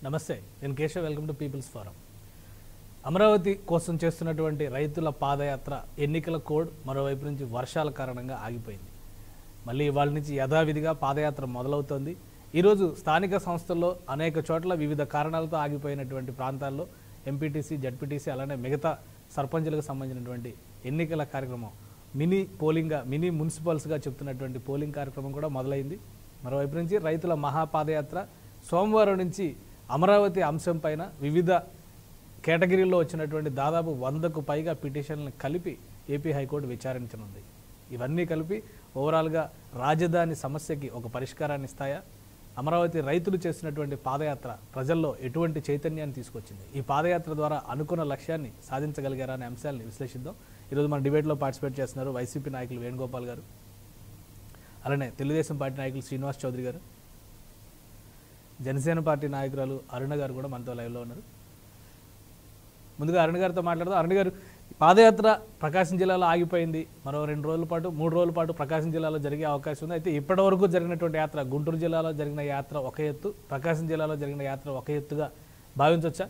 నమస్తే నేను Keshav welcome to people's forum Amaravati కోసం చేస్తున్నటువంటి రైతుల పాదయాత్ర ఎన్నికల కోడ్ మరోవైపు నుంచి వర్షాల కారణంగా ఆగిపోయింది మళ్ళీ ఇవాళ నుంచి యథావిధిగా పాదయాత్ర మొదలవుతోంది ఈరోజు స్థానిక సంస్థల్లో అనేక చోట్ల వివిధ కారణాలతో ఆగిపోయినటువంటి ప్రాంతాల్లో ఎంపీటీసీ జడ్పీటీసీ అలానే మిగతా సర్పంచులకు సంబంధించినటువంటి ఎన్నికల కార్యక్రమం మినీ పోలింగ్గా మినీ మున్సిపల్స్గా చెప్తున్నటువంటి పోలింగ్ కార్యక్రమం కూడా మొదలైంది మరోవైపు నుంచి రైతుల మహాపాదయాత్ర సోమవారం నుంచి అమరావతి అంశం పైన వివిధ కేటగిరీల్లో వచ్చినటువంటి దాదాపు వందకు పైగా పిటిషన్లను కలిపి ఏపీ హైకోర్టు విచారించనుంది ఇవన్నీ కలిపి ఓవరాల్గా రాజధాని సమస్యకి ఒక పరిష్కారాన్ని ఇస్తాయా అమరావతి రైతులు చేసినటువంటి పాదయాత్ర ప్రజల్లో ఎటువంటి చైతన్యాన్ని తీసుకొచ్చింది ఈ పాదయాత్ర ద్వారా అనుకున్న లక్ష్యాన్ని సాధించగలిగారా అనే అంశాన్ని విశ్లేషిద్దాం ఈరోజు మన డిబేట్లో పార్టిసిపేట్ చేస్తున్నారు వైసీపీ నాయకులు వేణుగోపాల్ గారు అలానే తెలుగుదేశం పార్టీ నాయకులు శ్రీనివాస్ చౌదరి గారు జనసేన పార్టీ నాయకురాలు అరుణ గారు కూడా మనతో లైవ్లో ఉన్నారు ముందుగా అరుణ్ గారితో మాట్లాడదాం అరుణ్ గారు పాదయాత్ర ప్రకాశం జిల్లాలో ఆగిపోయింది మరో రెండు రోజుల పాటు మూడు రోజుల పాటు ప్రకాశం జిల్లాలో జరిగే అవకాశం ఉంది అయితే ఇప్పటి వరకు జరిగినటువంటి యాత్ర గుంటూరు జిల్లాలో జరిగిన యాత్ర ఒక ఎత్తు ప్రకాశం జిల్లాలో జరిగిన యాత్ర ఒక ఎత్తుగా భావించవచ్చా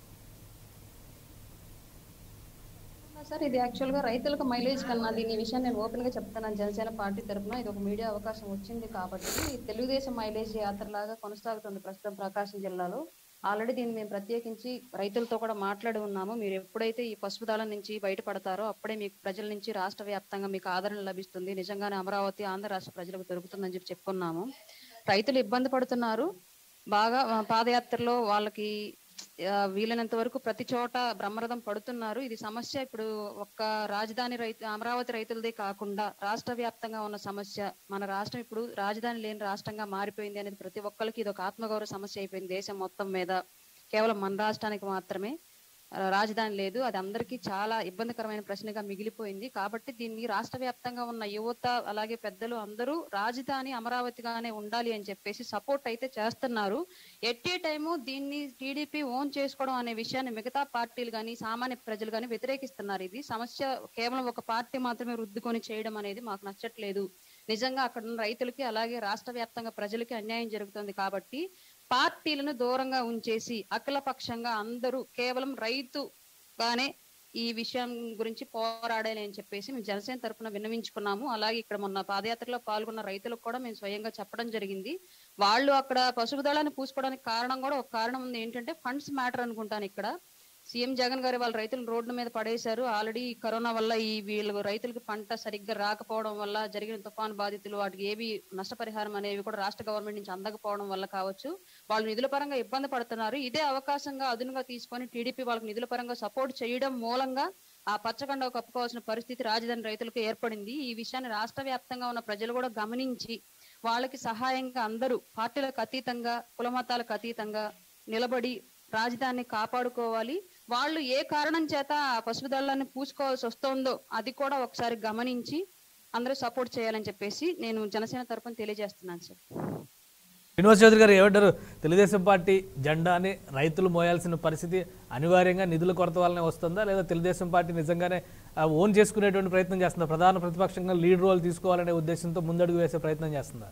సార్ ఇది యాక్చువల్ గా రైతులకు మైలేజ్ కన్నా దీని విషయం నేను ఓపెన్ గా చెప్తాను జనసేన పార్టీ తరఫున ఇది ఒక మీడియా అవకాశం వచ్చింది కాబట్టి తెలుగుదేశం మైలేజ్ యాత్ర లాగా కొనసాగుతుంది ప్రస్తుతం ప్రకాశం జిల్లాలో ఆల్రెడీ దీన్ని మేము ప్రత్యేకించి రైతులతో కూడా మాట్లాడి ఉన్నాము మీరు ఎప్పుడైతే ఈ పసుపు దళం నుంచి బయటపడతారో అప్పుడే మీకు ప్రజల నుంచి రాష్ట్ర వ్యాప్తంగా మీకు ఆదరణ లభిస్తుంది నిజంగానే అమరావతి ఆంధ్ర రాష్ట్ర ప్రజలకు దొరుకుతుందని చెప్పి చెప్పుకున్నాము రైతులు ఇబ్బంది పడుతున్నారు బాగా ఆ, పాదయాత్రలో వాళ్ళకి ఆ, వీలైనంత వరకు ప్రతి చోట బ్రహ్మరథం పడుతున్నారు ఇది సమస్య ఇప్పుడు ఒక్క రాజధాని రైతు అమరావతి రైతులదే కాకుండా రాష్ట్ర వ్యాప్తంగా ఉన్న సమస్య మన రాష్ట్రం ఇప్పుడు రాజధాని లేని రాష్ట్రంగా మారిపోయింది అనేది ప్రతి ఒక్కరికి ఇది ఒక ఆత్మగౌరవ సమస్య అయిపోయింది దేశం మొత్తం మీద కేవలం మన రాష్ట్రానికి మాత్రమే ఆ, రాజధాని లేదు అది అందరికీ చాలా ఇబ్బందికరమైన ప్రశ్నగా మిగిలిపోయింది కాబట్టి దీన్ని రాష్ట్ర వ్యాప్తంగా ఉన్న యువత అలాగే పెద్దలు అందరూ రాజధాని అమరావతిగానే ఉండాలి అని చెప్పేసి సపోర్ట్ అయితే చేస్తున్నారు ఎట్ ఏ టైము దీన్ని టీడీపీ ఓన్ చేసుకోవడం అనే విషయాన్ని మిగతా పార్టీలు కానీ సామాన్య ప్రజలు కానీ వ్యతిరేకిస్తున్నారు ఇది సమస్య కేవలం ఒక పార్టీ మాత్రమే రుద్దుకొని చేయడం అనేది మాకు నచ్చట్లేదు నిజంగా అక్కడ ఉన్న రైతులకి అలాగే రాష్ట్ర వ్యాప్తంగా ప్రజలకి అన్యాయం జరుగుతుంది కాబట్టి పార్టీలను దూరంగా ఉంచేసి అఖిలపక్షంగా అందరూ కేవలం రైతుగానే ఈ విషయం గురించి పోరాడాలి అని చెప్పేసి మేము జనసేన తరపున విన్నవించుకున్నాము అలాగే ఇక్కడ మొన్న పాదయాత్రలో పాల్గొన్న రైతులకు కూడా మేము స్వయంగా చెప్పడం జరిగింది వాళ్ళు అక్కడ పసుపు దళాన్ని పూసుకోవడానికి కారణం కూడా ఒక కారణం ఉంది ఏంటంటే ఫండ్స్ మ్యాటర్ అనుకుంటాను ఇక్కడ సీఎం జగన్ గారు వాళ్ళ రైతులు రోడ్ల మీద పడేశారు ఆల్రెడీ కరోనా వల్ల ఈ వీళ్ళు రైతులకు పంట సరిగ్గా రాకపోవడం వల్ల జరిగిన తుఫాను బాధితులు వాటికి ఏవి నష్టపరిహారం అనేవి కూడా రాష్ట్ర గవర్నమెంట్ నుంచి అందకపోవడం వల్ల కావచ్చు వాళ్ళు నిధుల పరంగా ఇబ్బంది పడుతున్నారు ఇదే అవకాశంగా అదునుగా తీసుకొని టీడీపీ వాళ్ళకి నిధుల పరంగా సపోర్ట్ చేయడం మూలంగా ఆ పచ్చకండ కప్పుకోవాల్సిన పరిస్థితి రాజధాని రైతులకు ఏర్పడింది ఈ విషయాన్ని రాష్ట్ర వ్యాప్తంగా ఉన్న ప్రజలు కూడా గమనించి వాళ్ళకి సహాయంగా అందరూ పార్టీలకు అతీతంగా కులమతాలకు అతీతంగా నిలబడి రాజధానిని కాపాడుకోవాలి వాళ్ళు ఏ కారణం చేత ఆ పసుపు దళాన్ని పూసుకోవాల్సి వస్తుందో అది కూడా ఒకసారి గమనించి అందరూ సపోర్ట్ చేయాలని చెప్పేసి నేను జనసేన తరపున తెలియజేస్తున్నాను సార్ శ్రీనివాస్ చౌదరి గారు ఏమంటారు తెలుగుదేశం పార్టీ జెండాని రైతులు మోయాల్సిన పరిస్థితి అనివార్యంగా నిధుల కొరత వల్లనే వస్తుందా లేదా తెలుగుదేశం పార్టీ నిజంగానే ఆ, ఓన్ చేసుకునేటువంటి ప్రయత్నం చేస్తుందా ప్రధాన ప్రతిపక్షంగా లీడ్ రోల్ తీసుకోవాలనే ఉద్దేశంతో ముందడుగు వేసే ప్రయత్నం చేస్తుందా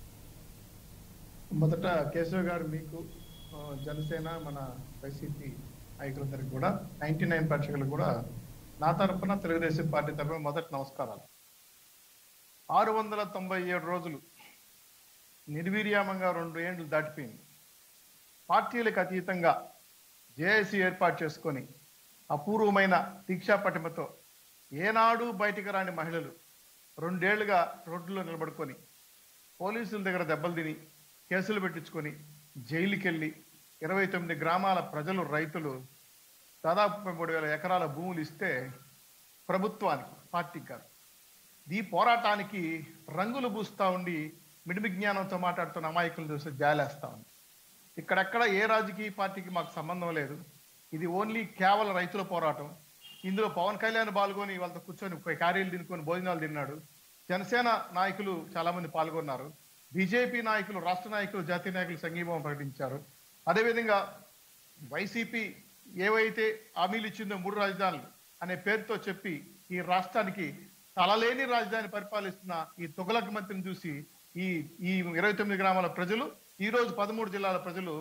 మొదట కేశవ్ గారు మీకు ఆ, జనసేన మన వైసీపీ నాయకులందరికీ కూడా నైన్టీ నైన్ పరీక్షలకు కూడా నా తరఫున తెలుగుదేశం పార్టీ తరఫున మొదటి నమస్కారాలు ఆరు వందల తొంభై ఏడు రోజులు నిర్వీర్యామంగా రెండు ఏండ్లు దాటిపోయింది పార్టీలకు అతీతంగా జేఏసీ ఏర్పాటు చేసుకొని అపూర్వమైన దీక్షా పటిమతో ఏనాడు బయటికి రాని మహిళలు రెండేళ్లుగా రోడ్లలో నిలబడుకొని పోలీసుల దగ్గర దెబ్బలు తిని కేసులు పెట్టించుకొని జైలుకి వెళ్ళి ఇరవై తొమ్మిది గ్రామాల ప్రజలు రైతులు దాదాపు ముప్పై మూడు వేల ఎకరాల భూములు ఇస్తే ప్రభుత్వానికి పార్టీకి కాదు ఈ పోరాటానికి రంగులు పూస్తా ఉండి మిడిమి జ్ఞానంతో మాట్లాడుతున్న అమాయకులు చూసి జాలేస్తా ఉంది ఇక్కడెక్కడ ఏ రాజకీయ పార్టీకి మాకు సంబంధం లేదు ఇది ఓన్లీ కేవలం రైతుల పోరాటం ఇందులో పవన్ కళ్యాణ్ పాల్గొని వాళ్ళతో కూర్చొని పోయి క్యారీలు తినుకొని భోజనాలు తిన్నాడు జనసేన నాయకులు చాలా మంది పాల్గొన్నారు బీజేపీ నాయకులు రాష్ట్ర నాయకులు జాతీయ నాయకులు సంఘీభావం ప్రకటించారు అదేవిధంగా వైసీపీ ఏవైతే హామీలు ఇచ్చిందో మూడు రాజధానులు అనే పేరుతో చెప్పి ఈ రాష్ట్రానికి తలలేని రాజధాని పరిపాలిస్తున్న ఈ తుగలక్ మంత్రిని చూసి ఈ ఈ ఇరవై తొమ్మిది గ్రామాల ప్రజలు ఈ రోజు పదమూడు జిల్లాల ప్రజలు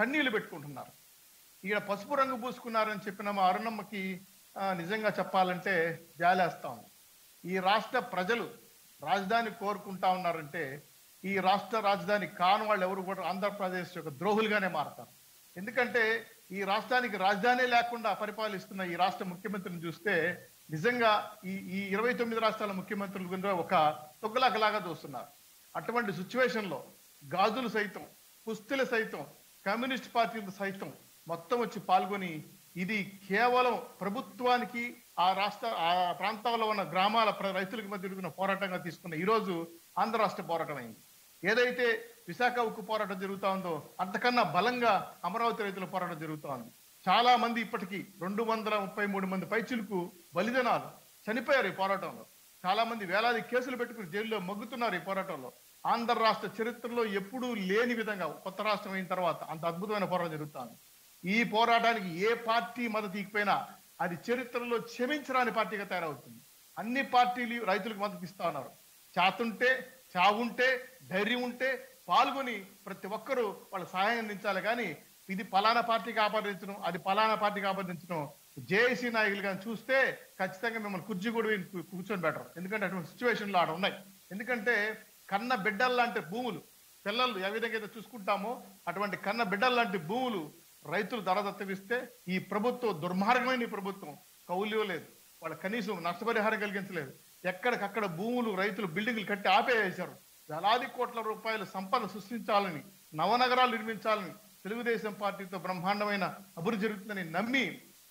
కన్నీళ్లు పెట్టుకుంటున్నారు ఈడ పసుపు రంగు పూసుకున్నారని చెప్పిన మా అరుణమ్మకి ఆ, నిజంగా చెప్పాలంటే జాలేస్తాం ఈ రాష్ట్ర ప్రజలు రాజధాని కోరుకుంటా ఉన్నారంటే ఈ రాష్ట్ర రాజధాని కాని వాళ్ళు ఎవరు కూడా ఆంధ్రప్రదేశ్ యొక్క ద్రోహులుగానే మారతారు ఎందుకంటే ఈ రాష్ట్రానికి రాజధాని లేకుండా పరిపాలిస్తున్న ఈ రాష్ట్ర ముఖ్యమంత్రిని చూస్తే నిజంగా ఈ ఈ ఇరవై తొమ్మిది రాష్ట్రాల ముఖ్యమంత్రుల కింద ఒక తొగ్గులాగలాగా చూస్తున్నారు అటువంటి సిచ్యువేషన్ లో గాజులు సైతం పుస్తులు సైతం కమ్యూనిస్ట్ పార్టీలు సైతం మొత్తం వచ్చి పాల్గొని ఇది కేవలం ప్రభుత్వానికి ఆ రాష్ట్ర ఆ ప్రాంతాల్లో ఉన్న గ్రామాల ప్ర- రైతులకు మధ్య జరుగుతున్న పోరాటంగా తీసుకున్న ఈ రోజు ఆంధ్ర రాష్ట్ర పోరాటం అయింది ఏదైతే విశాఖ ఉక్కు పోరాటం జరుగుతా ఉందో అంతకన్నా బలంగా అమరావతి రైతుల పోరాటం జరుగుతా ఉంది చాలా మంది ఇప్పటికీ రెండు వందల ముప్పై మూడు మంది పైచులకు బలిదానాలు చనిపోయారు ఈ పోరాటంలో చాలా మంది వేలాది కేసులు పెట్టుకుని జైల్లో మగ్గుతున్నారు ఈ పోరాటంలో ఆంధ్ర రాష్ట్ర చరిత్రలో ఎప్పుడూ లేని విధంగా కొత్త రాష్ట్రం అయిన తర్వాత అంత అద్భుతమైన పోరాటం జరుగుతుంది ఈ పోరాటానికి ఏ పార్టీ మద్దతు ఇకపోయినా అది చరిత్రలో క్షమించరాని పార్టీగా తయారవుతుంది అన్ని పార్టీలు రైతులకు మద్దతు ఇస్తా ఉన్నారు చాతుంటే చావుంటే ధైర్యం ఉంటే పాల్గొని ప్రతి ఒక్కరూ వాళ్ళ సహాయం అందించాలి కానీ ఇది పలానా పార్టీకి ఆపాదించడం అది పలానా పార్టీకి ఆపాదించడం జేఏసీ నాయకులు కానీ చూస్తే ఖచ్చితంగా మిమ్మల్ని కుర్చీ కూడా వేసి కూ- కూర్చొని బెటర్ ఎందుకంటే అటువంటి సిచ్యువేషన్లు ఆడ ఉన్నాయి ఎందుకంటే కన్న బిడ్డల్లాంటి భూములు పిల్లలు ఏ విధంగా అయితే చూసుకుంటామో అటువంటి కన్న బిడ్డల్లాంటి భూములు రైతులు ధరదత్తవిస్తే ఈ ప్రభుత్వం దుర్మార్గమైన ఈ ప్రభుత్వం కౌలు లేదు వాళ్ళ కనీసం నష్టపరిహారం కలిగించలేదు ఎక్కడికక్కడ భూములు రైతులు బిల్డింగ్లు కట్టి ఆపేసేశారు వేలాది కోట్ల రూపాయల సంపద సృష్టించాలని నవనగరాలు నిర్మించాలని తెలుగుదేశం పార్టీతో బ్రహ్మాండమైన అభివృద్ధి జరుగుతుందని నమ్మి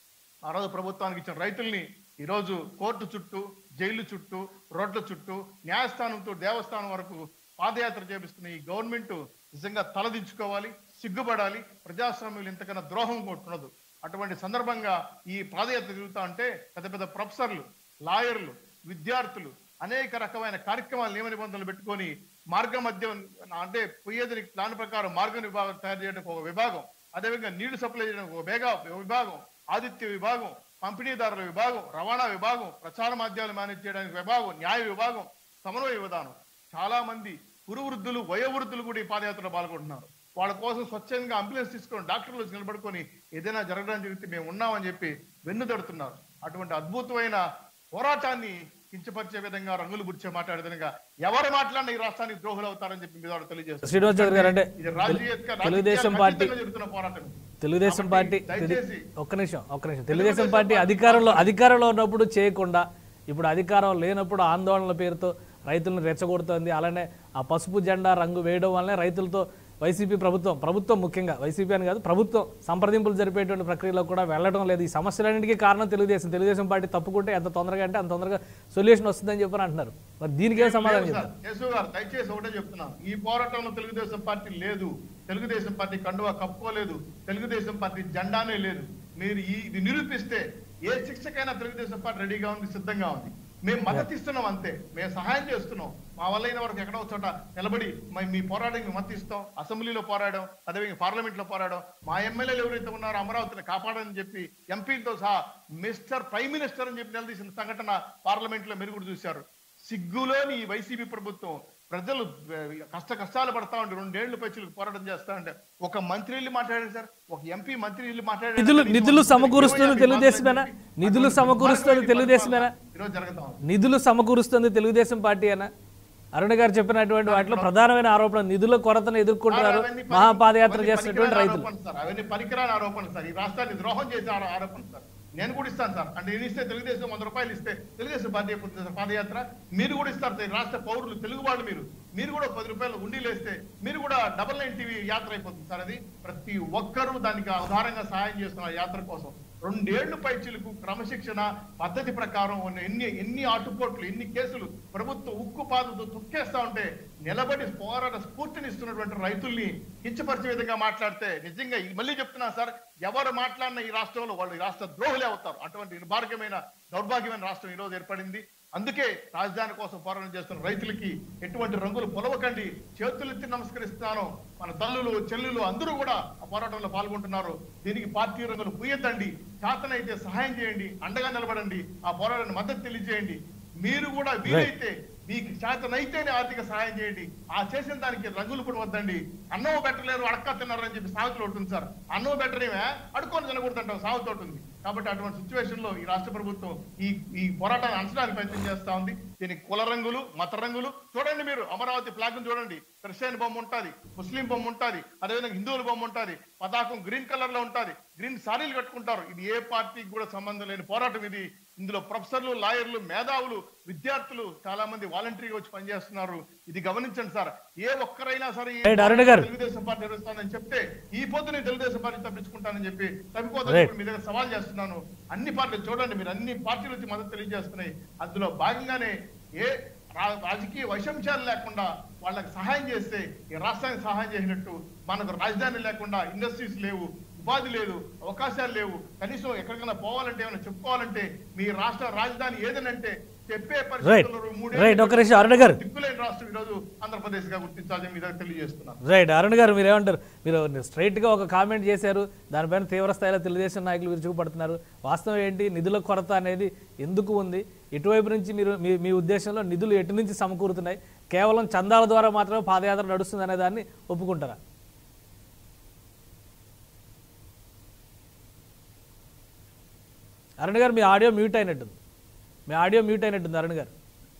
ఆ రోజు ప్రభుత్వానికి ఇచ్చిన రైతుల్ని ఈరోజు కోర్టు చుట్టూ జైలు చుట్టూ రోడ్ల చుట్టూ న్యాయస్థానంతో దేవస్థానం వరకు పాదయాత్ర చేపిస్తున్న ఈ గవర్నమెంట్ నిజంగా తలదించుకోవాలి సిగ్గుపడాలి ప్రజాస్వామ్యులు ఇంతకన్నా ద్రోహం కొట్టున్నదు అటువంటి సందర్భంగా ఈ పాదయాత్ర తిరుగుతా ఉంటే పెద్ద పెద్ద ప్రొఫెసర్లు లాయర్లు విద్యార్థులు అనేక రకమైన కార్యక్రమాలు నియమ నిబంధనలు పెట్టుకొని మార్గ మధ్యం అంటే పోయేది ప్లాన్ ప్రకారం మార్గ విభాగం తయారు చేయడానికి ఒక విభాగం అదేవిధంగా నీళ్లు సప్లై చేయడానికి ఒక వేగా విభాగం ఆదిత్య విభాగం పంపిణీదారుల విభాగం రవాణా విభాగం ప్రచార మాధ్యమాలు మేనేజ్ చేయడానికి విభాగం న్యాయ విభాగం సమన్వయ విధానం చాలా మంది పురువృద్ధులు వయోవృద్ధులు కూడా ఈ పాదయాత్రలో పాల్గొంటున్నారు వాళ్ళ కోసం స్వచ్ఛంగా అంబులెన్స్ తీసుకొని డాక్టర్లు వచ్చి నిలబడుకొని ఏదైనా జరగడం జరిగితే మేము ఉన్నామని చెప్పి వెన్నుదడుతున్నారు అటువంటి అద్భుతమైన పోరాటాన్ని కించపరిచే విధంగా రంగులు గుర్చే మాట్లాడే విధంగా ఎవరు మాట్లాడినా ఈ రాష్ట్రానికి ద్రోహులు అవుతారని చెప్పి మీద తెలియజేస్తారు శ్రీనివాస్ చౌదరి గారు అంటే ఇది రాజకీయ తెలుగుదేశం రాజకీయ పార్టీ ఖచ్చితంగా జరుగుతున్న పోరాటం తెలుగుదేశం పార్టీ కాబట్టి దయచేసి ఒక్క నిమిషం ఒక్క నిమిషం తెలుగుదేశం పార్టీ అధికారంలో అధికారంలో ఉన్నప్పుడు చేయకుండా ఇప్పుడు అధికారం లేనప్పుడు ఆందోళనల పేరుతో రైతులను రెచ్చగొడుతోంది అలానే ఆ పసుపు జెండా రంగు వేయడం వల్లనే రైతులతో వైసీపీ ప్రభుత్వం ప్రభుత్వం ముఖ్యంగా వైసీపీ అని కాదు ప్రభుత్వం సంప్రదింపులు జరిపేటువంటి ప్రక్రియలో కూడా వెళ్ళడం లేదు ఈ సమస్యలన్నింటికీ కారణం తెలుగుదేశం తెలుగుదేశం పార్టీ తప్పుకుంటే ఎంత తొందరగా అంటే అంత తొందరగా సొల్యూషన్ వస్తుందని చెప్పని అంటున్నారు మరి దీనికి ఏం సమాధానం లేదు చెప్తారు సార్. కేశవ్ గారు దయచేసి ఒకటే చెప్తున్నాను ఈ పోరాటంలో తెలుగుదేశం పార్టీ లేదు తెలుగుదేశం పార్టీ కండువా కప్పుకోలేదు తెలుగుదేశం పార్టీ జెండానే లేదు మీరు ఈ ఇది నిరూపిస్తే ఏ శిక్షకైనా తెలుగుదేశం పార్టీ రెడీగా ఉంది సిద్ధంగా ఉంది మేము మద్దతు ఇస్తున్నాం అంతే మేము సహాయం చేస్తున్నాం మా వల్ల అయిన వరకు ఎక్కడో ఒక చోట నిలబడి మ- మీ పోరాటానికి మద్దతు ఇస్తాం అసెంబ్లీలో పోరాడాం అదేవిధంగా పార్లమెంట్ లో పోరాడాం మా ఎమ్మెల్యేలు ఎవరైతే ఉన్నారో అమరావతిని కాపాడని చెప్పి ఎంపీలతో సహా మిస్టర్ ప్రైమ్ మినిస్టర్ అని చెప్పి నిలదీసిన సంఘటన పార్లమెంట్ లో మీరు కూడా చూశారు సిగ్గులోని ఈ వైసీపీ ప్రభుత్వం ప్రజలు ఆ, కష్ట కష్టాలు పడతా ఉంటే రెండేళ్ల పైచులకు పోరాటం చేస్తా ఉంటే ఒక మంత్రి వెళ్ళి మాట్లాడారు సార్ ఒక ఎంపీ మంత్రి వెళ్ళి మాట్లాడారు నిధులు కనీసం నిధులు ఏమైనా సమకూరుస్తుంది మీ తెలుగుదేశమేనా మాటలు చెప్పి నిధులు అటువంటి సమకూరుస్తుంది దుర్మార్గమైన తెలుగుదేశమేనా పరిపాలన ఈరోజు జరుగుతా ఉంది నిధులు సమకూరుస్తుంది తెలుగుదేశం పార్టీ అన్న అరుణ గారు చెప్పినటువంటి వాటిలో ప్రధానమైన ఆరోపణ నిధుల కొరతను ఎదుర్కొంటున్నారు అవన్నీ పని- మహాపాదయాత్ర అవన్నీ చేస్తున్నటువంటి పనికిరాని రైతులు ఆరోపణలు సార్ అవన్నీ పనికిరాని ఆరోపణలు సార్ ఈ రాష్ట్రాన్ని ద్రోహం చేసే ఆరో- ఆరోపణలు సార్ నేను కూడా ఇస్తాను సార్ అంటే నేను ఇస్తే తెలుగుదేశం వంద రూపాయలు ఇస్తే తెలుగుదేశం పార్టీ అయిపోతుంది సార్ పాదయాత్ర మీరు కూడా ఇస్తారు సార్ ఈ రాష్ట్ర పౌరులు తెలుగు వాళ్ళు మీరు మీరు కూడా పది రూపాయలు ఉండీలు వేస్తే మీరు కూడా డబల్ నైన్ టీవీ యాత్ర అయిపోతుంది సార్ అది ప్రతి ఒక్కరూ దానికి ఆధారంగా సహాయం చేస్తున్నారు యాత్ర కోసం రెండేళ్లు పైచీలకు క్రమశిక్షణ పద్ధతి ప్రకారం ఉన్న ఎన్ని ఎన్ని ఆటుపోట్లు ఎన్ని కేసులు ప్రభుత్వం ఉక్కు పాదతో తొక్కేస్తా ఉంటే నిలబడి పోరాట స్ఫూర్తినిస్తున్నటువంటి రైతుల్ని కించపరిచే విధంగా మాట్లాడితే నిజంగా ఈ- మళ్ళీ చెప్తున్నా సార్ ఎవరు మాట్లాడిన ఈ రాష్ట్రంలో వాళ్ళు ఈ రాష్ట్ర ద్రోహులే అవుతారు అటువంటి నిర్భాగ్యమైన దౌర్భాగ్యమైన రాష్ట్రం ఈ రోజు ఏర్పడింది అందుకే రాజధాని కోసం పోరాటం చేస్తున్న రైతులకి ఎటువంటి రంగులు పొలవకండి చేతులెత్తి నమస్కరిస్తాను మన తల్లులు చెల్లులు అందరూ కూడా ఆ పోరాటంలో పాల్గొంటున్నారు దీనికి పార్టీ రంగులు పూయద్దండి చేతనైతే సహాయం చేయండి అండగా నిలబడండి ఆ పోరాటాన్ని మద్దతు తెలియజేయండి మీరు కూడా వీలైతే మీకు చేతనైతేనే ఆర్థిక సహాయం చేయండి ఆ చేసిన దానికి రంగులు కూడా వద్దండి అన్నం పెట్టలేరు అడక్క తిన్నారని చెప్పి సాగుతులు ఉంటుంది సార్ అన్నం పెట్టరేమే అడుక్కొని తినకూడదంటాం సాగుతూ ఉంటుంది కాబట్టి అటువంటి సిచ్యువేషన్ లో ఈ రాష్ట్ర ప్రభుత్వం ఈ ఈ పోరాటాన్ని అంచడానికి ప్రయత్నం చేస్తా ఉంది దీనికి కుల రంగులు మత రంగులు చూడండి మీరు అమరావతి ఫ్లాగ్ చూడండి క్రిస్టియన్ బొమ్మ ఉంటది ముస్లిం బొమ్మ ఉంటది అదేవిధంగా హిందువుల బొమ్మ ఉంటది పతాకం గ్రీన్ కలర్ లో ఉంటది గ్రీన్ సారీలు కట్టుకుంటారు ఇది ఏ పార్టీకి కూడా సంబంధం లేని పోరాటం ఇది ఇందులో ప్రొఫెసర్లు లాయర్లు మేధావులు విద్యార్థులు చాలా మంది వాలంటరీగా వచ్చి పనిచేస్తున్నారు ఇది గమనించండి సార్ ఏ ఒక్కరైనా సరే ఈ Right, అరుణ్ గారు. తెలుగుదేశం పార్టీ నిర్వహిస్తానని చెప్తే ఈ పొద్దు నేను తెలుగుదేశం పార్టీ తప్పించుకుంటానని చెప్పి Right. తప్పిపోతాను మీ దగ్గర సవాల్ చేస్తున్నాను అన్ని పార్టీలు చూడండి మీరు అన్ని పార్టీలు వచ్చి మద్దతు తెలియజేస్తున్నాయి అందులో భాగంగానే ఏ రా- రాజకీయ వైషమ్యాలు లేకుండా వాళ్ళకి సహాయం చేస్తే ఈ రాష్ట్రానికి సహాయం చేసినట్టు మనకు రాజధాని లేకుండా ఇండస్ట్రీస్ లేవు ఉపాధి లేదు అవకాశాలు లేవు కనీసం ఎక్కడికైనా పోవాలంటే ఏమైనా చెప్పుకోవాలంటే మీ రాష్ట్ర రాజధాని ఏదనంటే చెప్పే పరిస్థితుల్లో మూడేళ్ళు రైట్ ఒక నిమిషం అరుణ్ గారు దిక్కులేని రాష్ట్రం ఈరోజు ఆంధ్రప్రదేశ్ గా గుర్తించాలని మీ దగ్గర తెలియజేస్తున్నాను రైట్ అరుణ్ గారు మీరు ఏమంటారు మీరు స్ట్రైట్ గా ఒక కామెంట్ చేశారు దానిపైన తీవ్ర స్థాయిలో తెలుగుదేశం నాయకులు విరుచుకుపడుతున్నారు వాస్తవం ఏంటి నిధుల కొరత అనేది ఎందుకు ఉంది ఇటువైపు నుంచి మీరు మీ మీ ఉద్దేశంలో నిధులు ఎటు నుంచి సమకూరుతున్నాయి కేవలం చందాల ద్వారా మాత్రమే పాదయాత్ర నడుస్తుంది అనే దాన్ని ఒప్పుకుంటారా అరుణ్ గారు మీ ఆడియో మ్యూట్ అయినట్టుంది మీ ఆడియో మ్యూట్ అయినట్టుంది అరుణ్ గారు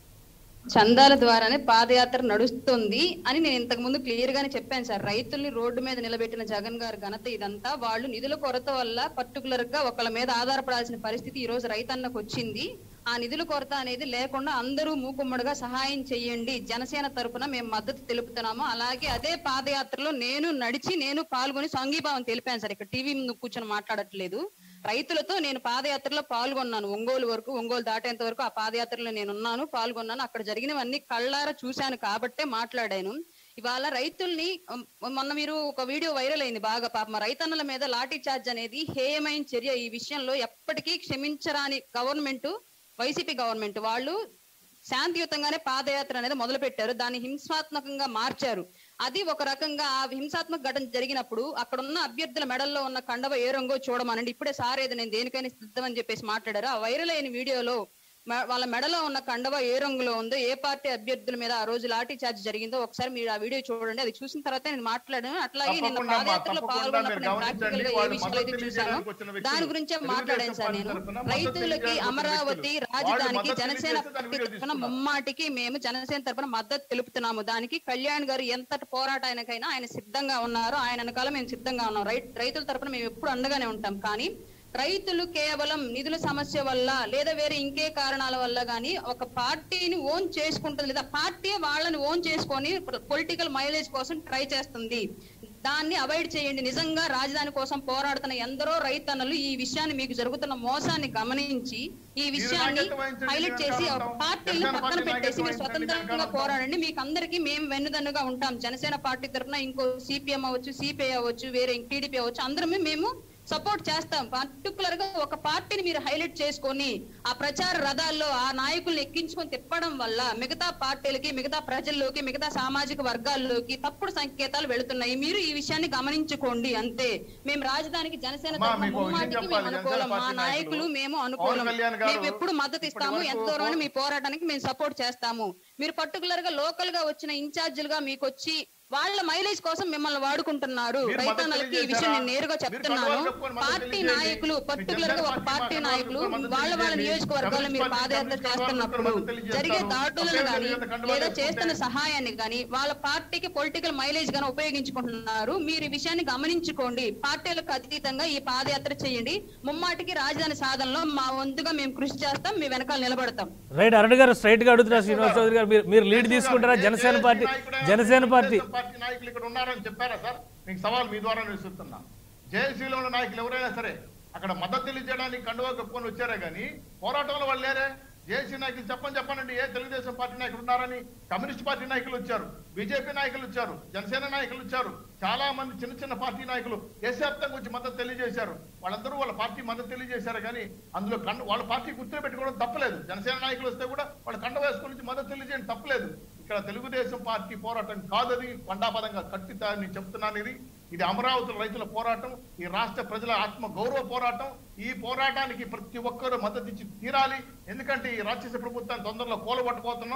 చందాల ద్వారానే పాదయాత్ర నడుస్తుంది అని నేను ఇంతకు ముందు క్లియర్ గానే చెప్పాను సార్ రైతుల్ని రోడ్డు మీద నిలబెట్టిన జగన్ గారి ఘనత ఇదంతా వాళ్ళు నిధుల కొరత వల్ల పర్టికులర్ గా ఒకళ్ళ మీద ఆధారపడాల్సిన పరిస్థితి ఈ రోజు రైతన్నకు వచ్చింది ఆ నిధుల కొరత అనేది లేకుండా అందరూ మూకుమ్మడిగా సహాయం చేయండి జనసేన తరపున మేము మద్దతు తెలుపుతున్నాము అలాగే అదే పాదయాత్రలో నేను నడిచి నేను పాల్గొని సంఘీభావం తెలిపాను సార్ ఇక్కడ టీవీ ముందు కూర్చొని మాట్లాడట్లేదు రైతులతో నేను పాదయాత్రలో పాల్గొన్నాను ఒంగోలు వరకు ఒంగోలు దాటేంత వరకు ఆ పాదయాత్రలో నేను ఉన్నాను పాల్గొన్నాను అక్కడ జరిగినవన్నీ కళ్ళారా చూశాను కాబట్టే మాట్లాడాను ఇవాళ రైతుల్ని ఉమ్, మొన్న మీరు ఒక వీడియో వైరల్ అయింది బాగా పాపం రైతన్నల మీద లాఠీ చార్జ్ అనేది హేయమైన చర్య ఈ విషయంలో ఎప్పటికీ క్షమించరాని గవర్నమెంట్ వైసీపీ గవర్నమెంట్ వాళ్ళు శాంతియుతంగానే పాదయాత్ర అనేది మొదలు పెట్టారు దాన్ని హింసాత్మకంగా మార్చారు అది ఒక రకంగా ఆ హింసాత్మక ఘటన జరిగినప్పుడు అక్కడ ఉన్న అభ్యర్థుల మెడల్లో ఉన్న కండవ ఏ రంగో చూడమనండి ఇప్పుడే సార్ ఏదో నేను దేనికైనా సిద్ధమని చెప్పేసి మాట్లాడారు ఆ వైరల్ అయిన వీడియోలో మ- వాళ్ళ మెడలో ఉన్న కండవ ఏ రంగులో ఉందో ఏ పార్టీ అభ్యర్థుల మీద ఆ రోజు లాఠీ చార్జ్ జరిగిందో ఒకసారి మీరు ఆ వీడియో చూడండి అది చూసిన తర్వాత నేను మాట్లాడాను అట్లాగే నిన్న తప్పకుండా అమ్మా, పాదయాత్రలో తప్పకుండా పాల్గొన్నప్పుడు మీరు నేను ప్రాక్టికల్ గా ఏ గమనించండి. విషయాలు అయితే వాళ్ళు చూశాను మద్దతు తెలియజేయడానికి వచ్చిన దాని వ్యక్తులు. గురించే తెలుగుదేశం మాట్లాడాను సార్ పార్టీ నేను తరపున మద్దతు రైతులకి తెలియజేయడానికి వచ్చిన అమరావతి వ్యక్తులు. రాజధానికి వాళ్ళు మద్దతు జనసేన తెలియజేస్తే దాని పార్టీ వీడియో తరపున తీసుకున్నారు. ముమ్మాటికి మేము జనసేన తరపున మద్దతు తెలుపుతున్నాము దానికి కళ్యాణ్ గారు ఎంతటి పోరాటానికైనా ఆయన సిద్ధంగా ఉన్నారు ఆయన వెనకాల మేము సిద్ధంగా ఉన్నాం రైట్ రైతుల తరపున మేము ఎప్పుడు అండగానే ఉంటాం కానీ రైతులు కేవలం నిధుల సమస్య వల్ల లేదా వేరే ఇంకే కారణాల వల్ల గానీ ఒక పార్టీని ఓన్ చేసుకుంటుంది లేదా పార్టీ వాళ్ళని ఓన్ చేసుకొని పొలిటికల్ మైలేజ్ కోసం ట్రై చేస్తుంది దాన్ని అవాయిడ్ చేయండి నిజంగా రాజధాని కోసం పోరాడుతున్న ఎందరో రైతన్నలు ఈ విషయాన్ని మీకు జరుగుతున్న మోసాన్ని గమనించి ఈ విషయాన్ని నాయకత్వం వహించండి, హైలైట్ నేను చేసి వెనకాల ఒక ఉంటాం. పార్టీని జనసేన పక్కన పార్టీ పెట్టేసి మీరు నాయకత్వం స్వతంత్రంగా వహించండి, నేను పోరాడండి మీకు అందరికీ మేము వెన్నుదన్నుగా ఉంటాం జనసేన పార్టీ తరఫున ఇంకో సిపిఎం అవ్వచ్చు సిపిఐ అవ్వచ్చు వేరే టీడీపీ అవ్వచ్చు అందరమే మేము సపోర్ట్ చేస్తాం పర్టికులర్ గా ఒక పార్టీని మీరు హైలైట్ చేసుకొని ఆ ప్రచార రథాల్లో ఆ నాయకుల్ని ఎక్కించుకొని తిప్పడం వల్ల మిగతా పార్టీలకి మిగతా ప్రజల్లోకి మిగతా సామాజిక వర్గాల్లోకి తప్పుడు సంకేతాలు వెళుతున్నాయి మీరు ఈ విషయాన్ని గమనించుకోండి అంతే మేము రాజధానికి జనసేన అమ్మా, తరఫున మీకు ఒక విషయం ముమ్మాటికి చెప్పాలి. మేము జనసేన అనుకూలం మా పార్టీ నాయకులు నాయకులు మేము పవన్ అనుకూలం కళ్యాణ్ గారు మేము ఎప్పుడు మద్దతు ఇస్తాము ఇప్పటి ఎంత వరకు దూరం మీ పోరాటానికి మేము సపోర్ట్ చేస్తాము మీరు పర్టికులర్ గా లోకల్ గా వచ్చిన ఇన్ఛార్జీలుగా మీకు వచ్చి వాళ్ళ మైలేజ్ కోసం మిమ్మల్ని వాడుకుంటున్నారు మీరు మద్దతు రైతన్నలకి ఈ విషయం తెలియజేశారా? నేను నేరుగా మీరు చెప్తున్నాను కండువాలు కప్పుకొని మద్దతు పార్టీ తెలియజేయండి. నాయకులు మీ పర్టికులర్ గా ఒక జనసేన పార్టీ పార్టీ నాయకులు మద్దతు వాళ్ళ వాళ్ళ తెలియజేయండి. నియోజకవర్గాల్లో మీరు కమ్యూనిస్ట్ పార్టీ పాదయాత్ర కమ్యూనిస్ట్ చేస్తున్నప్పుడు మద్దతు తెలియజేస్తారు. జరిగే దాడులను అదే గాని విధంగా కండువాలు లేదా వేసుకుంటే చేస్తున్న సహాయాన్ని గాని వాళ్ళ పార్టీకి పొలిటికల్ మైలేజ్ గాని ఉపయోగించుకుంటున్నారు మీరు ఈ విషయాన్ని గమనించుకోండి పార్టీలకు అతీతంగా ఈ పాదయాత్ర చేయండి ముమ్మాటికి రాజధాని సాధనలో మా వంతుగా మేము కృషి చేస్తాం మీ వెనకాల నిలబడతాం రైట్ అరుణ్ గారు స్ట్రైట్ గా అడుగుతున్నారు శ్రీనివాస్ చౌదరి గారు మీరు మీరు లీడ్ తీసుకుంటారా Janasena party Janasena party Telugu Desam party నాయకులు ఇక్కడ ఉన్నారని చెప్పారా సార్ మీకు సవాల్ మీ ద్వారా విసురుతున్నా జేఏసీలో ఉన్న నాయకులు ఎవరైనా సరే అక్కడ మద్దతు తెలియజేయడానికి కండువా కప్పుకొని వచ్చారే కానీ పోరాటంలో వాళ్ళు లేరే జేఏసీ నాయకులు చెప్పని చెప్పనండి ఏ తెలుగుదేశం పార్టీ నాయకులు ఉన్నారని కమ్యూనిస్ట్ పార్టీ నాయకులు వచ్చారు బీజేపీ నాయకులు వచ్చారు జనసేన నాయకులు వచ్చారు చాలా మంది చిన్న చిన్న పార్టీ నాయకులు దేశవ్యాప్తంగా వచ్చి మద్దతు తెలియజేశారు వాళ్ళందరూ వాళ్ళ పార్టీ మద్దతు తెలియజేశారు కానీ అందులో కండ వాళ్ళ పార్టీ గుర్తులు పెట్టుకోవడం తప్పలేదు జనసేన నాయకులు వస్తే కూడా వాళ్ళు కండ వేసుకొని వచ్చి మద్దతు తెలియజేయడం తప్పలేదు ఇక్కడ తెలుగుదేశం పార్టీ పోరాటం కాదది పండాపదంగా కట్టితా నేను చెప్తున్నాను ఇది ఇది అమరావతి రైతుల పోరాటం ఈ రాష్ట్ర ప్రజల ఆత్మ గౌరవ పోరాటం ఈ పోరాటానికి ప్రతి ఒక్కరూ మద్దతు ఇచ్చి తీరాలి ఎందుకంటే ఈ రాక్షస ప్రభుత్వాన్ని తొందరలో కూలగొట్టబోతున్నాం ఈ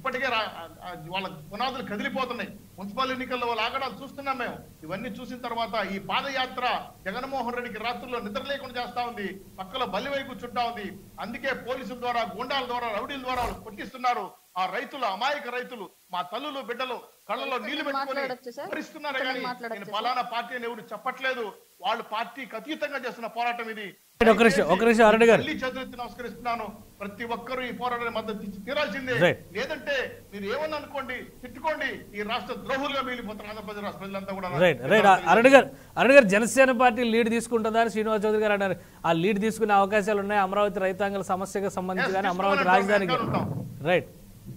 ఇప్పటికే రా- ఆ- ఆ వాళ్ళ పునాదులు కదిలిపోతున్నాయి మున్సిపల్ ఎన్నికల్లో వాళ్ళ ఆగడాలు చూస్తున్నాం మేము ఇవన్నీ చూసిన తర్వాత ఈ పాదయాత్ర జగన్మోహన్ రెడ్డికి రాత్రుల్లో నిద్ర లేకుండా చేస్తా ఉంది పక్కలో బలివై కూర్చుంటా ఉంది అందుకే పోలీసుల ద్వారా గుండాల ద్వారా రౌడీల ద్వారా వాళ్ళు కొట్టిస్తున్నారు ఆ రైతులు అమాయక రైతులు మా తల్లులు బిడ్డలు కళ్ళలో నీళ్లు పెట్టుకొని మాట్లాడొచ్చా సార్? భరిస్తున్నారు ఇక్కడ కానీ మాట్లాడొచ్చా నేను సార్? ఫలానా పార్టీ అని ఎవరు చెప్పట్లేదు వాళ్ళు పార్టీకి అతీతంగా చేస్తున్న పోరాటం ఇది ఒక నిమిషం, ఒక నిమిషం, అరుణ్ గారు. మళ్ళీ చేతులెత్తి నమస్కరిస్తున్నాను ప్రతి ఒక్కరూ ఈ పోరాటాన్ని మద్దతు ఇచ్చి తీరాల్సిందే Right. లేదంటే మీరు ఏమని అనుకోండి తిట్టుకోండి ఈ రాష్ట్ర ద్రోహులుగా మిగిలిపోతారు ఆంధ్రప్రదేశ్ రాష్ట్ర ప్రజలంతా కూడా రైట్ రైట్ అరుణ్ గారు అరుణ్ గారు జనసేన పార్టీ లీడ్ తీసుకుంటుందా అని శ్రీనివాస్ చౌదరి గారు అన్నారు ఆ లీడ్ తీసుకునే అవకాశాలు ఉన్నాయి అమరావతి రైతాంగాల సమస్యకు సంబంధించి Yes, కానీ అమరావతి తీసుకోవాలంటాం, రాజధానికి వెనకాల రైట్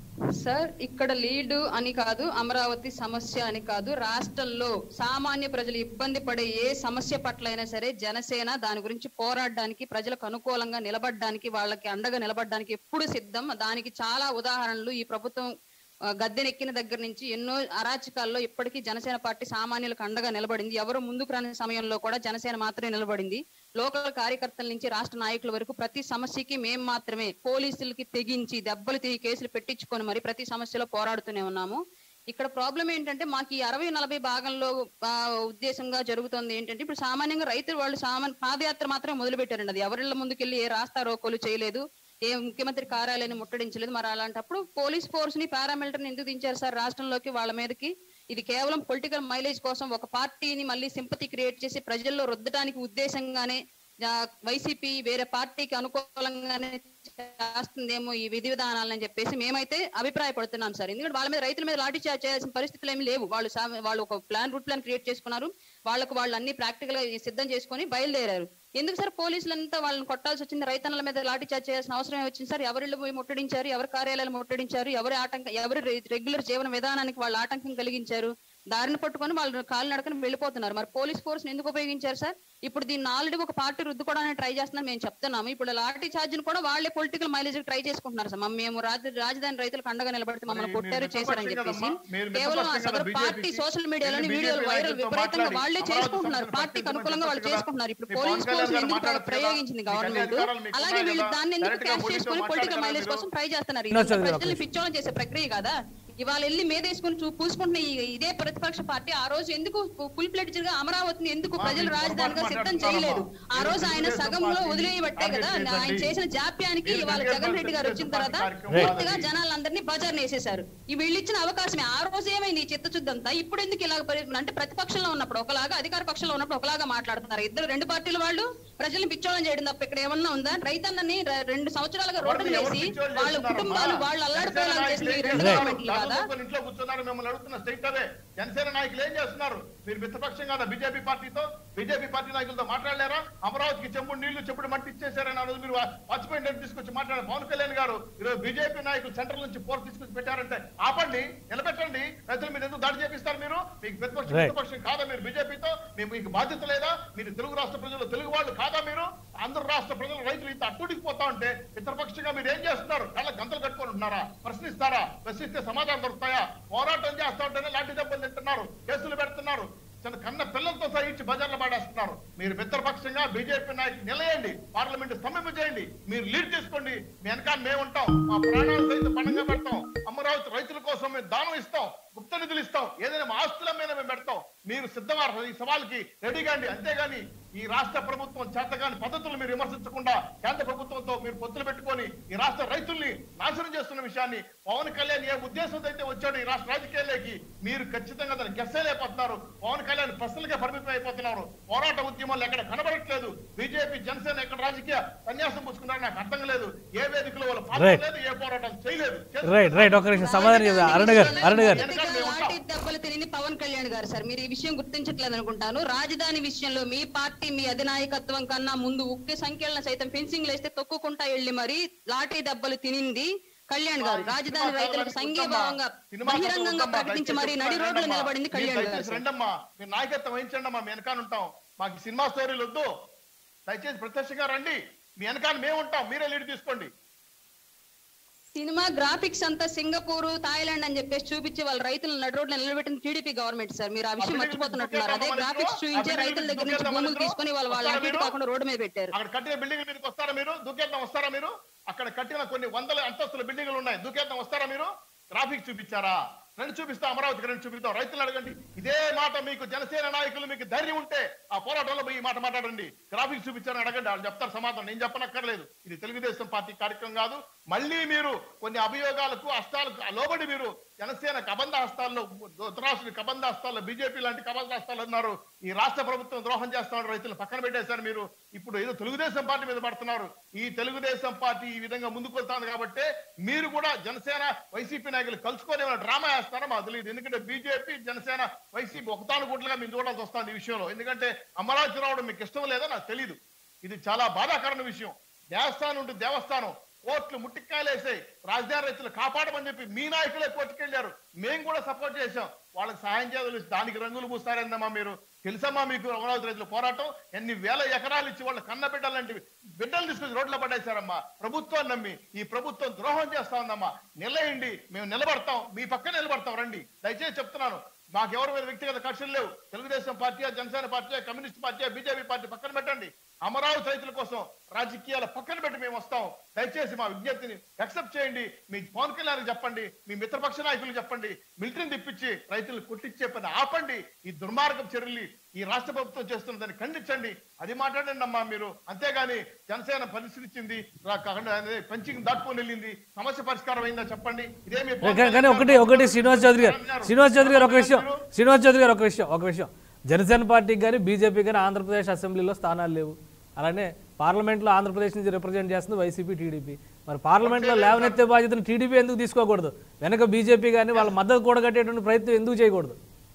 సార్ ఇక్కడ లీడ్ అని కాదు అమరావతి సమస్య అని కాదు రాష్ట్రంలో సామాన్య ప్రజలు ఇబ్బంది పడే ఏ సమస్య పట్ల అయినా సరే జనసేన దాని గురించి పోరాడడానికి ప్రజలకు అనుకూలంగా నిలబడడానికి వాళ్ళకి అండగా నిలబడడానికి ఎప్పుడు సిద్ధం దానికి చాలా ఉదాహరణలు ఈ ప్రభుత్వం ఆ, గద్దెనెక్కిన దగ్గర నుంచి ఎన్నో అరాచకాల్లో ఇప్పటికీ జనసేన పార్టీ సామాన్యులకు అండగా నిలబడింది ఎవరు ముందుకు రాని సమయంలో కూడా జనసేన మాత్రమే నిలబడింది లోకల్ కార్యకర్తల నుంచి రాష్ట్ర నాయకుల వరకు ప్రతి సమస్యకి మేం మాత్రమే పోలీసులకి తెగించి దెబ్బలు తిరిగి కేసులు పెట్టించుకొని మరి ప్రతి సమస్యలో పోరాడుతూనే ఉన్నాము ఇక్కడ ప్రాబ్లం ఏంటంటే మాకు ఈ అరవై నలభై భాగంలో ఆ, ఉద్దేశంగా జరుగుతుంది ఏంటంటే ఇప్పుడు సామాన్యంగా రైతులు వాళ్ళు సామాన్య పాదయాత్ర మాత్రమే మొదలు పెట్టారండి అది ఎవరిళ్ళ ముందుకెళ్ళి ఏ రాస్తా రోకోలు చేయలేదు ఏ ముఖ్యమంత్రి కార్యాలయాన్ని ముట్టడించలేదు మరి అలాంటప్పుడు పోలీస్ ఫోర్స్ ని పారామిలిటరీని ఎందుకు దించారు సార్ రాష్ట్రంలోకి వాళ్ళ మీదకి ఇది కేవలం పొలిటికల్ మైలేజ్ కోసం ఒక పార్టీని మళ్ళీ సింపతి క్రియేట్ చేసి ప్రజల్లో రుద్దడానికి ఉద్దేశంగానే ఆ, వైసీపీ వేరే పార్టీకి అనుకూలంగానే చేస్తుందేమో ఈ విధి విధానాలని చెప్పేసి మేమైతే అభిప్రాయపడుతున్నాం సార్ ఎందుకంటే వాళ్ళ మీద రైతుల మీద లాఠీ చార్జ్ చేయాల్సిన పరిస్థితులు ఏమి లేవు వాళ్ళు సా- వాళ్ళు ఒక ప్లాన్ రూట్ ప్లాన్ క్రియేట్ చేసుకున్నారు వాళ్ళకు వాళ్ళు అన్ని ప్రాక్టికల్ గా సిద్ధం చేసుకొని బయలుదేరారు ఎందుకు సార్ పోలీసులంతా వాళ్ళని కొట్టాల్సి వచ్చింది రైతన్నల మీద లాఠీ చార్జ్ చేయాల్సిన అవసరం వచ్చింది సార్ ఎవరిళ్ళు పోయి ముట్టడించారు ఎవరి కార్యాలయాలు ముట్టడించారు ఎవరి ఆటంకం ఎవరి రెగ్యులర్ జీవన విధానానికి వాళ్ళు ఆటంకం కలిగించారు దారిని పట్టుకొని వాళ్ళు కాలు నడకని వెళ్ళిపోతున్నారు మరి పోలీస్ ఫోర్స్ ఎందుకు ఉపయోగించారు సార్ ఇప్పుడు దీన్ని ఆల్రెడీ ఒక పార్టీ రుద్దుకోవడానికి ట్రై చేస్తున్నాం మేము చెప్తున్నాము ఇప్పుడు లాఠీ చార్జ్ కూడా వాళ్ళే పొలిటికల్ మైలేజ్ ట్రై చేసుకుంటున్నారు సార్ మమ్మ- మేము రాజ- రాజధాని రైతులకు అండగా నిలబడితే మమ్మల్ని మీరు కొట్టారు మిత్రపక్షం చేశారని చెప్పేసి కదమ్మా, మీరు కేవలం ఆ మిత్రపక్షం సదరు కదా పార్టీ BJP కి. సోషల్ మీడియాలోని మీరు వీడియోలు BJP వైరల్ నాయకులతో విపరీతంగా మాట్లాడి, వాళ్ళే అమరావతి చేసుకుంటున్నారు సమస్యను పార్టీ పరిష్కరించమని అనుకూలంగా వాళ్ళు చెప్పొచ్చు కదా. చేసుకుంటున్నారు ఇప్పుడు మీ పోలీస్ పవన్ కళ్యాణ్ ఫోర్స్ గారు ఎందుకు మాట్లాడొచ్చు కదా. ప్రయోగించింది మీకు అన్ని గవర్నమెంట్ అధికారాలు మీకు అలాగే ఉన్నాయి వీళ్ళు కదా. దాన్ని ఎందుకు డైరెక్ట్గా క్యాష్ పోలీసుతో చేసుకొని పొలిటికల్ మాట్లాడగలరా మైలేజ్ మీరు? కోసం ట్రై చేస్తున్నారు వినోద్ ఇది చౌదరి గారు, ప్రజల్ని పిచ్చోళం చేసే ప్రక్రియ కదా ఇవాళ వెళ్ళి మేదేసుకుని చూ పూసుకుంటున్న ఈ- ఇదే ప్రతిపక్ష పార్టీ ఆ రోజు ఎందుకు ఫుల్ ప్లేటెడ్ గా అమరావతిని ఎందుకు మా ప్రజలు మీరు రాజధానిగా పొరపాటు సిద్ధం మాట్లాడుతున్నారమ్మా. చేయలేదు ఆ మీరు రోజు ఆయన తెలుగుదేశం సగంలో పార్టీని వదిలేయబట్టే కదా టార్గెట్ ఆయన చేయండి. చేసిన జాప్యానికి మీరు ఇవాళ తెలుగుదేశం జగన్ రెడ్డి గారు పార్టీ వచ్చిన తర్వాత కార్యక్రమం పూర్తిగా కాదు. జనాలందరినీ బజార్ వేసేశారు ఈ వీళ్ళు ఇచ్చిన అవకాశమే ఆ రోజు ఏమైంది ఈ చిత్తశుద్ధంతా ఇప్పుడు ఎందుకు ఇలా పరి- అంటే ప్రతిపక్షంలో ఉన్నప్పుడు ఒకలాగా అధికార పక్షంలో ఉన్నప్పుడు ఒకలాగా మాట్లాడుతున్నారు ఇద్దరు రెండు పార్టీల వాళ్ళు ప్రజల్ని పిచ్చోళం చేయడం తప్ప ఇక్కడ ఏమన్నా ఉందా రైతన్నని రె- రెండు సంవత్సరాలుగా రోడ్డు ఎవరు వేసి పిచ్చోళ్ళు వాళ్ళ చేస్తున్నారమ్మా? కుటుంబాలు వాళ్ళు అల్లాడిపోయేలా జనసేన చేసిన ఈ నాయకులు రెండు ఏం గవర్నమెంట్లు చేస్తున్నారు? కాదా దాదాపు ఇంట్లో కూర్చున్నారు మిమ్మల్ని అడుగుతున్న స్టేట్ అవే జనసేన నాయకులు ఏం చేస్తున్నారు మీరు మిత్రపక్షం కదా బీజేపీ పార్టీతో బీజేపీ పార్టీ నాయకులతో మాట్లాడలేరా అమరావతికి చెంబుడు నీళ్లు చెప్పుడు మట్టి ఇచ్చేసారని ఆ రోజు మీరు వాజ్పేయి నెట్ తీసుకొచ్చి మాట్లాడారు పవన్ కళ్యాణ్ గారు ఈరోజు బీజేపీ నాయకులు సెంట్రల్ నుంచి ఫోర్స్ తీసుకొచ్చి పెట్టారంటే ఆపండి నిలబెట్టండి రైతుల మీద ఎందుకు దాడి చేపిస్తారు మీరు మీకు ప్రతిపక్షం Right. మిత్రపక్షం కాదా మీరు బీజేపీతో మీకు మీకు బాధ్యత లేదా మీరు తెలుగు రాష్ట్ర ప్రజలు తెలుగు వాళ్ళు కాదా మీరు ఆంధ్ర రాష్ట్ర ప్రజలు రైతులు ఇంత అట్టుడికి పోతా ఉంటే మిత్రపక్షంగా మీరు ఏం చేస్తున్నారు కళ్ళ గంతలు కట్టుకొని ఉంటున్నారా ప్రశ్నిస్తారా ప్రశ్నిస్తే సమాధానం దొరుకుతాయా పోరాటం చేస్తా ఉంటేనే లాంటి దెబ్బలు తింటున్నారు కేసులు పెడుతున్నారు చిన్న కన్న పిల్లలతో సహించి బజార్లో పాడేస్తున్నారు మీరు మిత్రపక్షంగా బీజేపీ నాయకులు నిలయండి పార్లమెంట్ స్తంభింప చేయండి మీరు లీడ్ తీసుకోండి మీ వెనకాల మేము ఉంటాం మా ప్రాణాలు సైతం పణంగా పెడతాం అమరావతి రైతుల కోసం మేము దానం ఇస్తాం గుప్త నిధులు ఇస్తాం ఏదైనా మా ఆస్తుల మీద మేము పెడతాం మీరు సిద్ధమా ఈ సవాల్కి రెడీగా అండి అంతేగాని ఈ రాష్ట్ర ప్రభుత్వం చేతగాని పద్ధతులు మీరు విమర్శించకుండా కేంద్ర ప్రభుత్వంతో మీరు పొత్తులు పెట్టుకొని ఈ రాష్ట్ర రైతుల్ని నాశనం చేస్తున్న విషయాన్ని పవన్ కళ్యాణ్ ఏ ఉద్దేశంతో అయితే వచ్చాడు ఈ రాష్ట్ర రాజకీయాల్లోకి మీరు ఖచ్చితంగా దాన్ని గెస్సలేకపోతున్నారు పవన్ కళ్యాణ్ ప్రశ్నలుగా పరిమితం అయిపోతున్నారు పోరాట ఉద్యమాలు ఎక్కడ కనబడట్లేదు బీజేపీ జనసేన ఎక్కడ రాజకీయ సన్యాసం పుచ్చుకున్నారో నాకు అర్థం లేదు ఏ వేదికలో వాళ్ళు పాల్గొనలేదు లేదు ఏ పోరాటం చేయలేదు రైట్ రైట్ ఒక నిమిషం సమాధానం చెప్తా అరుణ్ గారు అరుణ్ గారు పూర్తిగా లాఠీ దెబ్బలు తిని పవన్ కళ్యాణ్ గారు సార్ మీరు ఈ విషయం గుర్తించట్లేదు అనుకుంటాను రాజధాని విషయంలో మీ పార్టీ మీ అధినాయకత్వం కన్నా ముందు ఉక్కి సంఖ్యలను సైతం ఫెన్సింగ్ వేస్తే తొక్కుకుంటా వెళ్ళి మరి లాఠీ దెబ్బలు తినింది కళ్యాణ్ గారు రాజధాని రైతులకు సంఘీభావంగా బహిరంగంగా ప్రకటించి మరి నడి రోడ్లు నిలబడింది కళ్యాణ్ గారు సార్. రండమ్మా మీరు నాయకత్వం వహించండి అమ్మా మీ వెనకాల ఉంటాం మాకు సినిమా స్టోరీలు వద్దు దయచేసి ప్రత్యక్షంగా రండి మీ వెనకాల మేము ఉంటాం మీరే లీడ్ తీసుకోండి సినిమా గ్రాఫిక్స్ అంతా సింగపూర్ థాయిలాండ్ అని చెప్పేసి చూపించి వాళ్ళ రైతులు నడు రోడ్లు నిలబెట్టిన టీడీపీ గవర్నమెంట్ సార్ మీరు ఆ విషయం బిల్డింగ్ మర్చిపోతున్నట్టున్నారు అదే దుకాణం గ్రాఫిక్స్ మనకు, చూపించే ఆ రైతుల దగ్గర నుంచి బిల్డింగ్ భూములు దుకాణం తీసుకొని వాళ్ళ వాళ్ళ వస్తారా అటు ఇటు మీరు? కాకుండా రోడ్డు మీద పెట్టారు అక్కడ కట్టిన బిల్డింగ్ మీదకి వస్తారా మీరు దూకేద్దాం వస్తారా మీరు అక్కడ కట్టిన కొన్ని వందల అంతస్తుల బిల్డింగ్లు ఉన్నాయి దూకేద్దాం వస్తారా మీరు గ్రాఫిక్స్ చూపించారా రెండు చూపిస్తాం అమరావతికి రెండు చూపిస్తాం రైతులు అడగండి ఇదే మాట మీకు జనసేన నాయకులు మీకు ధైర్యం ఉంటే ఆ పోరాటంలో పోయి ఈ మాట మాట్లాడండి గ్రాఫిక్స్ చూపించారని అడగండి వాళ్ళు చెప్తారు సమాధానం నేను చెప్పనక్కర్లేదు ఇది తెలుగుదేశం పార్టీ కార్యక్రమం కాదు మళ్ళీ మీరు కొన్ని అభియోగాలకు అష్టాలకు లోబడి మీరు జనసేన కబంధ హస్తాల్లో ధృతరాష్ట్రుడి కబంధ హస్తాల్లో బీజేపీ లాంటి కబంధ హస్తాలు ఉన్నారు ఈ రాష్ట్ర ప్రభుత్వం ద్రోహం చేస్తున్నారు రైతులు పక్కన పెట్టేశారు మీరు ఇప్పుడు ఏదో తెలుగుదేశం పార్టీ మీద పడుతున్నారు ఈ తెలుగుదేశం పార్టీ ఈ విధంగా ముందుకు వెళ్తాను కాబట్టి మీరు కూడా జనసేన వైసీపీ నాయకులు కలుసుకొని ఏమైనా డ్రామా వేస్తారో మాకు తెలియదు ఎందుకంటే బీజేపీ జనసేన వైసీపీ ఒకతాను గుట్లుగా మేము చూడాల్సి వస్తుంది ఈ విషయంలో ఎందుకంటే అమరావతి రావడం మీకు ఇష్టం లేదో నాకు తెలియదు ఇది చాలా బాధాకరమైన విషయం దేవస్థానం ఉంటుంది దేవస్థానం కోర్టులు ముట్టికాయలు వేసాయి రాజధాని రైతులు కాపాడమని చెప్పి మీ నాయకులే కోర్టుకెళ్లారు మేము కూడా సపోర్ట్ చేశాం వాళ్ళకి సహాయం చేయాలి దానికి రంగులు పూస్తారేందమ్మా మీరు తెలుసమ్మా మీకు అమరావతి రైతుల పోరాటం ఎన్ని వేల ఎకరాలు ఇచ్చి వాళ్ళ కన్న బిడ్డలాంటివి బిడ్డలు తీసుకొచ్చి రోడ్ల పడేశారమ్మా ప్రభుత్వాన్ని నమ్మి ఈ ప్రభుత్వం ద్రోహం చేస్తా ఉందమ్మా నిలయండి మేము నిలబడతాం మీ పక్కన నిలబడతాం రండి దయచేసి చెప్తున్నాను మాకెవరి మీద వ్యక్తిగత కక్షలు లేవు Telugu Desam party Janasena party communist party BJP party పక్కన పెట్టండి అమరావతి రైతుల కోసం రాజకీయాల పక్కన పెట్టి మేము వస్తాం దయచేసి మా విజ్ఞప్తిని యాక్సెప్ట్ చేయండి మీ పవన్ కళ్యాణ్ చెప్పండి మీ మిత్రపక్ష నాయకులు చెప్పండి మిలిటరీని తిప్పించి రైతులు కొట్టించే పని ఆపండి ఈ దుర్మార్గం చర్యలు ఈ రాష్ట్ర ప్రభుత్వం చేస్తున్న దాన్ని ఖండించండి అది మాట్లాడండి అమ్మా మీరు అంతేగాని జనసేన పరిశీలించింది పంచింగ్ దాటుకొని వెళ్ళింది సమస్య పరిష్కారం అయిందా చెప్పండి ఇదేమి కానీ- కానీ ఒకటి ఒకటి శ్రీనివాస్ చౌదరి గారు శ్రీనివాస్ చౌదరి గారు ఒక విషయం శ్రీనివాస్ చౌదరి గారు ఒక విషయం ఒక విషయం జనసేన పార్టీకి కానీ బీజేపీ కానీ ఆంధ్రప్రదేశ్ అసెంబ్లీలో స్థానాలు లేవు అలానే పార్లమెంట్లో ఆంధ్రప్రదేశ్ నుంచి రిప్రజెంట్ చేస్తుంది వైసీపీ టీడీపీ మరి పార్లమెంట్లో లేవనెత్తే బాధ్యతను టీడీపీ ఎందుకు తీసుకోకూడదు వెనక బీజేపీ కానీ వాళ్ళ మద్దతు కూడగట్టేటువంటి ప్రయత్నం ఎందుకు చేయకూడదు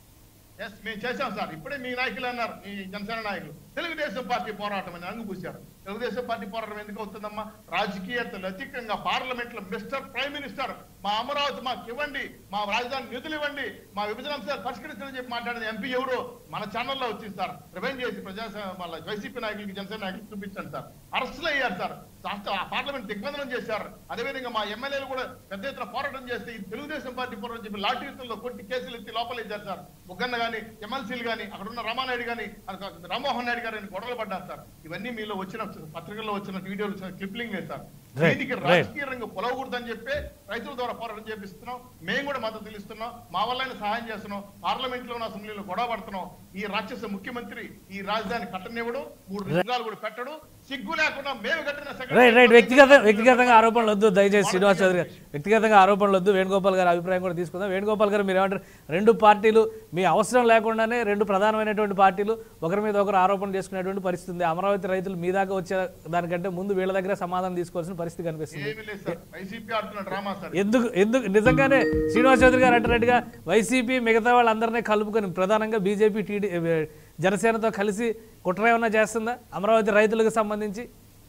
ఎస్ మేము చేశాం సార్ ఇప్పుడే మీ నాయకులు అన్నారు మీ జనసేన నాయకులు తెలుగుదేశం పార్టీ పోరాటం అని అంగుపూశారు తెలుగుదేశం పార్టీ పోరాటం ఎందుకు అవుతుందమ్మా రాజకీయతలు అధికంగా పార్లమెంట్ లో మిస్టర్ ప్రైమ్ మినిస్టర్ మా అమరావతి మాకు ఇవ్వండి మా రాజధాని నిధులు ఇవ్వండి మా విభజన అంశాలు పరిష్కరించాలని చెప్పి మాట్లాడిన ఎంపీ ఎవరు మన ఛానల్లో వచ్చింది సార్ రివైండ్ చేసి ప్రజా వాళ్ళ వైసీపీ నాయకులకి జనసేన నాయకులు చూపించండి సార్ అరెస్టులు అయ్యారు సార్ రాష్ట్ర ఆ పార్లమెంట్ దిగ్బంధనం చేశారు అదేవిధంగా మా ఎమ్మెల్యేలు కూడా పెద్ద ఎత్తున పోరాటం చేస్తే ఈ తెలుగుదేశం పార్టీ పోరాటం చెప్పి లాఠీ యుద్ధంలో కొట్టి కేసులు ఎత్తి లోపలేశారు సార్ బుగ్గన్న గాని ఎమ్మెల్సీలు గాని అక్కడ ఉన్న రామానాయుడు గాని అక్కడ రామ్మోహన్ నాయుడు గారు గొడవలు పడ్డారు సార్ ఇవన్నీ మీలో వచ్చిన పత్రికల్లో వచ్చిన వీడియోలు క్లిప్లింగ్ సార్ Right, దీనికి right. రాజకీయ రంగం పొలవకూడదని చెప్పి రైతుల ద్వారా పోరాటం చేపిస్తున్నాం మేము కూడా మద్దతు తెలుస్తున్నాం మా వల్ల సహాయం చేస్తున్నాం పార్లమెంట్ లో అసెంబ్లీలో గొడవ పడుతున్నాం ఈ రాక్షస ముఖ్యమంత్రి ఈ రాజధాని కట్టనివ్వడు మూడు రంగాలు కూడా పెట్టడు సిగ్గు లేకుండా మేము కట్టిన సెక్రటరీ- రైట్ రైట్ వ్యక్తిగత వ్యక్తిగతంగా ఆరోపణలు వద్దు దయచేసి శ్రీనివాస్ చౌదరి గారు వ్యక్తిగతంగా ఆరోపణలు వద్దు వేణుగోపాల్ గారి అభిప్రాయం కూడా తీసుకుందాం వేణుగోపాల్ గారు మీరు ఏమంటారు రెండు పార్టీలు మీ అవసరం లేకుండానే రెండు ప్రధానమైనటువంటి పార్టీలు ఒకరి మీద ఒకరు ఆరోపణలు చేసుకునేటువంటి పరిస్థితి ఉంది అమరావతి రైతులు మీ దాకా వచ్చే దానికంటే ముందు వీళ్ళ దగ్గర సమాధానం తీసుకోవాల్సిన పరిస్థితి కనిపిస్తుంది ఏమీ లేదు సార్ వైసీపీ ఆడుతున్న డ్రామా సార్ ఎందుకు ఎందుకు నిజంగానే శ్రీనివాస్ చౌదరి గారు అంటున్నట్టుగా వైసీపీ మిగతా వాళ్ళందరినీ కలుపుకొని ప్రధానంగా బీజేపీ టీడీ జనసేనతో కలిసి కుట్ర ఏమన్నా చేస్తుందా అమరావతి రైతులకు సంబంధించి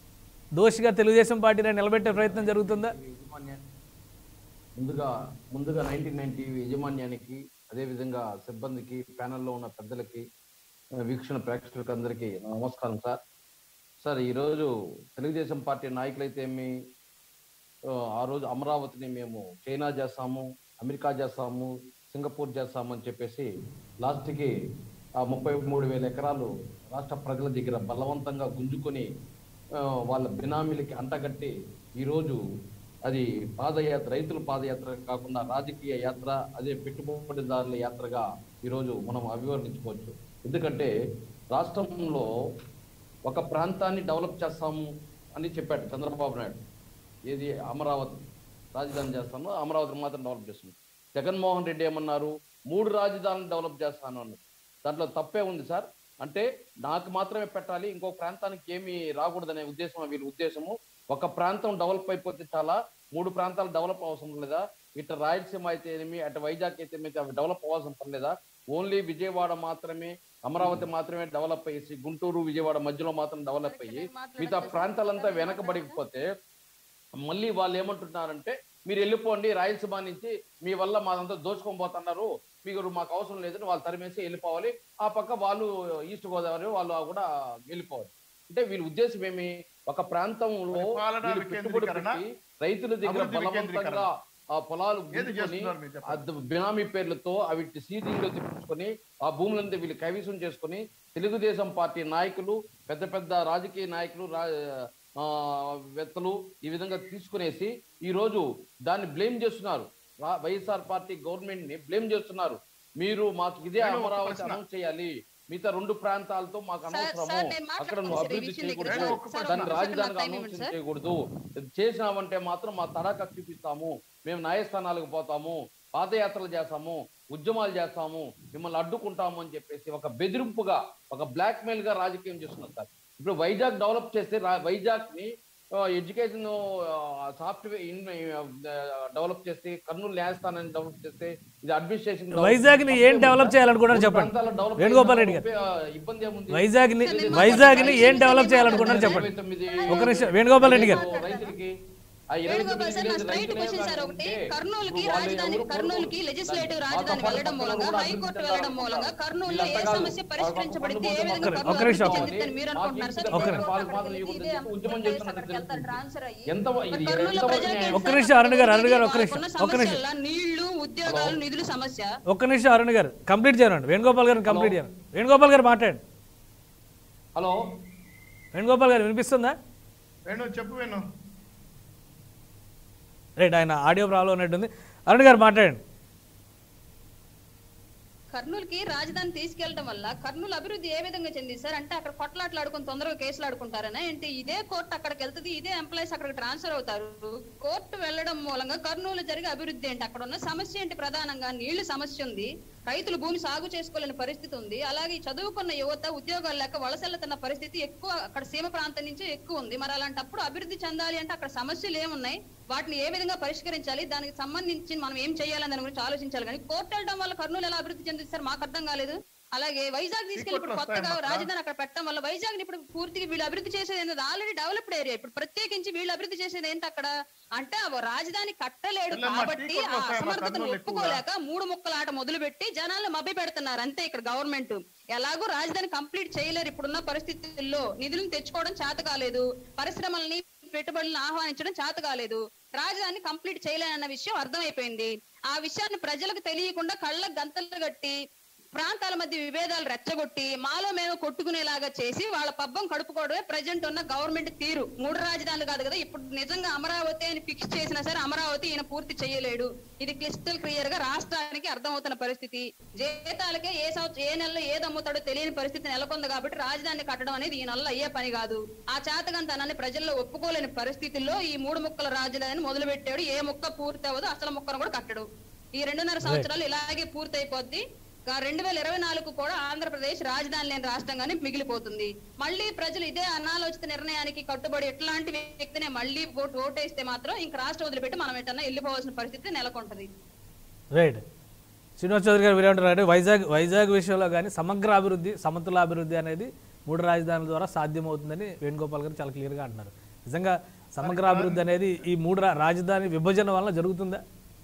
దోషిగా తెలుగుదేశం పార్టీని నిలబెట్టే ప్రయత్నం జరుగుతుందా యజమాన్య ముందుగా ముందుగా నైన్టీన్ నైన్టీ యజమాన్యానికి అదేవిధంగా సిబ్బందికి ప్యానెల్లో ఉన్న పెద్దలకి ఆ, వీక్షణ ప్రేక్షకులకు అందరికీ నా నమస్కారం సార్ సార్ ఈరోజు తెలుగుదేశం పార్టీ నాయకులైతే ఏమి ఆ, ఆ రోజు అమరావతిని మేము చైనా చేస్తాము అమెరికా చేస్తాము సింగపూర్ చేస్తాము అని చెప్పేసి లాస్ట్కి ఆ ముప్పై మూడు వేల ఎకరాలు రాష్ట్ర ప్రజల దగ్గర బలవంతంగా గుంజుకొని ఆ, వాళ్ళ బినామీలకి అంటగట్టి ఈరోజు అది పాదయాత్ర రైతుల పాదయాత్ర కాకుండా రాజకీయ యాత్ర అదే పెట్టుబడిదారుల యాత్రగా ఈరోజు మనం అభివర్ణించుకోవచ్చు ఎందుకంటే రాష్ట్రంలో ఒక ప్రాంతాన్ని డెవలప్ చేస్తాము అని చెప్పాడు చంద్రబాబు నాయుడు ఏది అమరావతి రాజధాని చేస్తాను అమరావతిని మాత్రం డెవలప్ చేస్తున్నాను జగన్మోహన్ రెడ్డి ఏమన్నారు మూడు రాజధానులు డెవలప్ చేస్తాను అన్నారు దాంట్లో తప్పే ఉంది సార్ అంటే నాకు మాత్రమే పెట్టాలి ఇంకో ప్రాంతానికి ఏమీ రాకూడదనే ఉద్దేశం వీళ్ళ ఉద్దేశము ఒక ప్రాంతం డెవలప్ అయిపోతే చాలా మూడు ప్రాంతాలు డెవలప్ అవసరం లేదా ఇటు రాయలసీమ అయితే ఏమి అటు వైజాగ్ అయితే ఏమి అవి డెవలప్ అవ్వాల్సిన పని లేదా ఓన్లీ విజయవాడ మాత్రమే అమరావతి మాత్రమే డెవలప్ అయ్యేసి గుంటూరు విజయవాడ మధ్యలో మాత్రం డెవలప్ అయ్యి మిగతా ప్రాంతాలంతా వెనకబడిపోతే మళ్ళీ వాళ్ళు ఏమంటున్నారంటే మీరు వెళ్ళిపోండి రాయలసీమ నుంచి మీ వల్ల మాదంతా దోచుకొని పోతున్నారు మీకు మాకు అవసరం లేదని వాళ్ళు తరిమేసి వెళ్ళిపోవాలి ఆ పక్క వాళ్ళు ఈస్ట్ గోదావరి వాళ్ళు కూడా వెళ్ళిపోవాలి అంటే వీళ్ళ ఉద్దేశం ఏమి ఒక ప్రాంతంలో పరిపాలనా వీళ్ళు పెట్టుబడి వికేంద్రీకరణ, పెట్టి రైతుల దగ్గర అభివృద్ధి వికేంద్రీకరణ. బలవంతంగా ఆ పొలాలు ఏది గుంజుకొని చేస్తున్నారు మీరు చెప్పండి. అద్ద- బినామీ పేర్లతో అవి సీజింగ్ లో తెప్పించుకొని ఆ భూములంతా వీళ్ళు కైవసం చేసుకొని తెలుగుదేశం పార్టీ నాయకులు పెద్ద పెద్ద రాజకీయ నాయకులు రా- ఆ, వెత్తలు ఈ విధంగా తీసుకునేసి ఈ రోజు దాన్ని బ్లేమ్ చేస్తున్నారు రా- వైఎస్ఆర్ పార్టీ గవర్నమెంట్ ని బ్లేమ్ చేస్తున్నారు మీరు మాకు ఇదే నేను ఒక అమరావతి ప్రశ్న. అనౌన్స్ చేయాలి మిగతా రెండు ప్రాంతాలతో మాకు సార్, అనవసరము సార్, నేను అక్కడ నువ్వు మాట్లాడతాను సార్ ఈ అభివృద్ధి విషయం దగ్గర. చేయకూడదు సార్, సార్, దాన్ని ఒక రాజధానిగా టైం అనౌన్స్ ఇవ్వండి సార్. చేయకూడదు చేసినామంటే మాత్రం మా తడాక చూపిస్తాము మేము న్యాయస్థానాలకు పోతాము పాదయాత్రలు చేస్తాము ఉద్యమాలు చేస్తాము మిమ్మల్ని అడ్డుకుంటాము అని చెప్పేసి ఒక బెదిరింపుగా ఒక బ్లాక్ మెయిల్ గా రాజకీయం చేస్తున్నారు సార్ ఇప్పుడు వైజాగ్ డెవలప్ చేస్తే రా- వైజాగ్ ని ఎడ్యుకేషన్ సాఫ్ట్వేర్ డెవలప్ చేస్తే కర్నూలు న్యాయస్థానాన్ని డెవలప్ చేస్తే ఇది అడ్మినిస్ట్రేషన్ వైజాగ్ ని ఏం డెవలప్ చేయాలనుకుంటున్నారు చెప్పండి వేణుగోపాల్ రెడ్డి గారు ఇబ్బంది ఏముంది వైజాగ్ ని వైజాగ్ ని ఏం డెవలప్ చేయాలనుకుంటున్నారు చెప్పండి ఒక నిమిషం వేణుగోపాల్ రెడ్డి గారు రైతులకి ఆ ఇరవై వేణుగోపాల్ తొమ్మిది సార్ నా విలేజ్ స్ట్రైట్ రైతులే క్వశ్చన్ సార్ ఉంటే ఒకటి కర్నూలుకి ఇప్పుడు వాళ్ళు రాజధాని ఎవరు కర్నూలుకి కోరుకోరు. లెజిస్లేటివ్ దాన్ని రాజధాని మాతో వెళ్ళడం పాటు మూలంగా కూడా హైకోర్టు అభివృద్ధి వెళ్ళడం మూలంగా చేయాలనుకుంటారు. కర్నూలులో ఏ వీళ్ళంతా సమస్య కాదు. పరిష్కరించబడితే ఏ ఒక్క విధంగా ఒక్క కర్నూలు నిమిషం. అభివృద్ధి చెందుతుందని మీరు అనుకుంటున్నారు సార్ ఒక్క నిమిషం. హైకోర్టు అక్కడికి పాలకు వెళ్ళి మాత్రం ఇదే ఉద్యమం place చేస్తున్నట్టు అక్కడికి వెళ్తారు తెలుస్తుంది. ట్రాన్స్ఫర్ అయ్యి ఎంత ఇది కర్నూలులో ఎంత ప్రజలకు వరకు ఏం ఒక్క సార్ నిమిషం, అరుణ్ గారు, అరుణ్ గారు, ఒక్క వాళ్ళకున్న నిమిషం, ఒక్క నిమిషం. సమస్యల నీళ్లు ఉద్యోగాలు నిధులు సమస్య ఒక్క నిమిషం అరుణ్ గారు కంప్లీట్ చేయండి వేణుగోపాల్ గారిని కంప్లీట్ చేయండి వేణుగోపాల్ గారు మాట్లాడండి హలో వేణుగోపాల్ గారు వినిపిస్తుందా వేణు చెప్పు వేణు రైట్ ఆయన ఆడియో ప్రాబ్లం ఉన్నట్టుంది అరుణ్ గారు మాట్లాడండి కర్నూలుకి రాజధాని తీసుకెళ్లడం వల్ల కర్నూలు అభివృద్ధి ఏ విధంగా చెంది సార్ అంటే అక్కడ కొట్లాట్లు ఆడుకుని తొందరగా కేసులు ఆడుకుంటారనా ఏంటి ఇదే కోర్టు అక్కడికి వెళ్తుంది ఇదే ఎంప్లాయీస్ అక్కడికి ట్రాన్స్ఫర్ అవుతారు కోర్టు వెళ్ళడం మూలంగా కర్నూలు జరిగే అభివృద్ధి ఏంటి అక్కడ ఉన్న సమస్య ఏంటి ప్రధానంగా నీళ్లు సమస్య ఉంది రైతులు భూమి సాగు చేసుకోలేని పరిస్థితి ఉంది అలాగే ఈ చదువుకున్న యువత ఉద్యోగాలు లేక వలసెళ్తున్న పరిస్థితి ఎక్కువ అక్కడ సీమ ప్రాంతం నుంచి ఎక్కువ ఉంది మరి అలాంటప్పుడు అభివృద్ధి చెందాలి అంటే అక్కడ సమస్యలు ఏమున్నాయి వాటిని ఏ విధంగా పరిష్కరించాలి దానికి సంబంధించి మనం ఏం చేయాలని దాని గురించి ఆలోచించాలి కానీ కోర్టు వెళ్ళడం వల్ల కర్నూలు ఎలా అభివృద్ధి చెందింది సార్ మాకు అర్థం కాలేదు అలాగే వైజాగ్ తీసుకెళ్లి ఇప్పుడు కోర్టులు కొత్తగా వస్తాయమ్మా. రాజధాని అక్కడ పెట్టడం వల్ల వైజాగ్ ఇప్పుడు పూర్తిగా వీళ్ళు అభివృద్ధి చేసేది ఏంటో ఆల్రెడీ డెవలప్డ్ ఏరియా ఇప్పుడు ప్రత్యేకించి వీళ్ళు అభివృద్ధి చేసేది ఏంటి అక్కడ అంటే ఆ రాజధాని కట్టలేడు వెళ్ళమ్మా, కాబట్టి టీ కోర్టులు ఆ వస్తాయమ్మా, అసమర్థతను కర్నూలు ఎక్కువగా. ఒప్పుకోలేక మూడు ముక్కల ఆట మొదలు పెట్టి జనాలను మభ్య పెడుతున్నారు అంతే ఇక్కడ గవర్నమెంట్ ఎలాగో రాజధాని కంప్లీట్ చేయలేరు ఇప్పుడున్న పరిస్థితుల్లో నిధులను తెచ్చుకోవడం చేత కాలేదు పరిశ్రమల్ని పెట్టుబడులను ఆహ్వానించడం చేత కాలేదు రాజధాని కంప్లీట్ చేయలేనన్న విషయం అర్థమైపోయింది ఆ విషయాన్ని ప్రజలకు తెలియకుండా కళ్ళ గంతలు కట్టి ప్రాంతాల మధ్య విభేదాలు రెచ్చగొట్టి మాలో మేము కొట్టుకునేలాగా చేసి వాళ్ళ పబ్బం కడుపుకోవడమే ప్రజెంట్ ఉన్న గవర్నమెంట్ తీరు మూడు రాజధానులు కాదు కదా ఇప్పుడు నిజంగా అమరావతి అని ఫిక్స్ చేసినా సరే అమరావతి ఈయన పూర్తి చేయలేడు ఇది క్లిస్టల్ క్లియర్ గా రాష్ట్రానికి అర్థమవుతున్న పరిస్థితి జీతాలకే ఏ సంవత్సరం ఏ నెలలో ఏది అమ్ముతాడో తెలియని పరిస్థితి నెలకొంది కాబట్టి రాజధాని కట్టడం అనేది ఈ నెలలో అయ్యే పని కాదు ఆ చేతకంతనాన్ని ప్రజల్లో ఒప్పుకోలేని పరిస్థితుల్లో ఈ మూడు ముక్కల రాజధానిని మొదలు పెట్టాడు ఏ ముక్క పూర్తి అవ్వదు అసలు ముక్కను కూడా కట్టడు ఈ రెండున్నర సంవత్సరాలు ఇలాగే పూర్తి అయిపోద్ది రెండు వేల ఇరవై నాలుగు కూడా ఆంధ్రప్రదేశ్ రాజధాని లేని రాష్ట్రంగానే మిగిలిపోతుంది మళ్ళీ ప్రజలు ఇదే అనాలోచిత నిర్ణయానికి కట్టుబడి ఎట్లాంటి వ్యక్తినే మళ్ళీ ఓటు ఓటేస్తే మాత్రం ఇంక రాష్ట్రం వదిలిపెట్టి మనం ఎటన్నా వెళ్ళిపోవాల్సిన పరిస్థితి నెలకొంటది రైట్ శ్రీనివాస్ చౌదరి గారు మీరేమంటారు అంటే వైజాగ్ వైజాగ్ విషయంలో కానీ సమగ్ర అభివృద్ధి సమతుల అభివృద్ధి అనేది మూడు రాజధానుల ద్వారా సాధ్యమవుతుందని వేణుగోపాల్ గారు చాలా క్లియర్గా అంటున్నారు నిజంగా సమగ్ర అభివృద్ధి అనేది ఈ మూడు రా- రాజధాని విభజన వల్ల జరుగుతుందా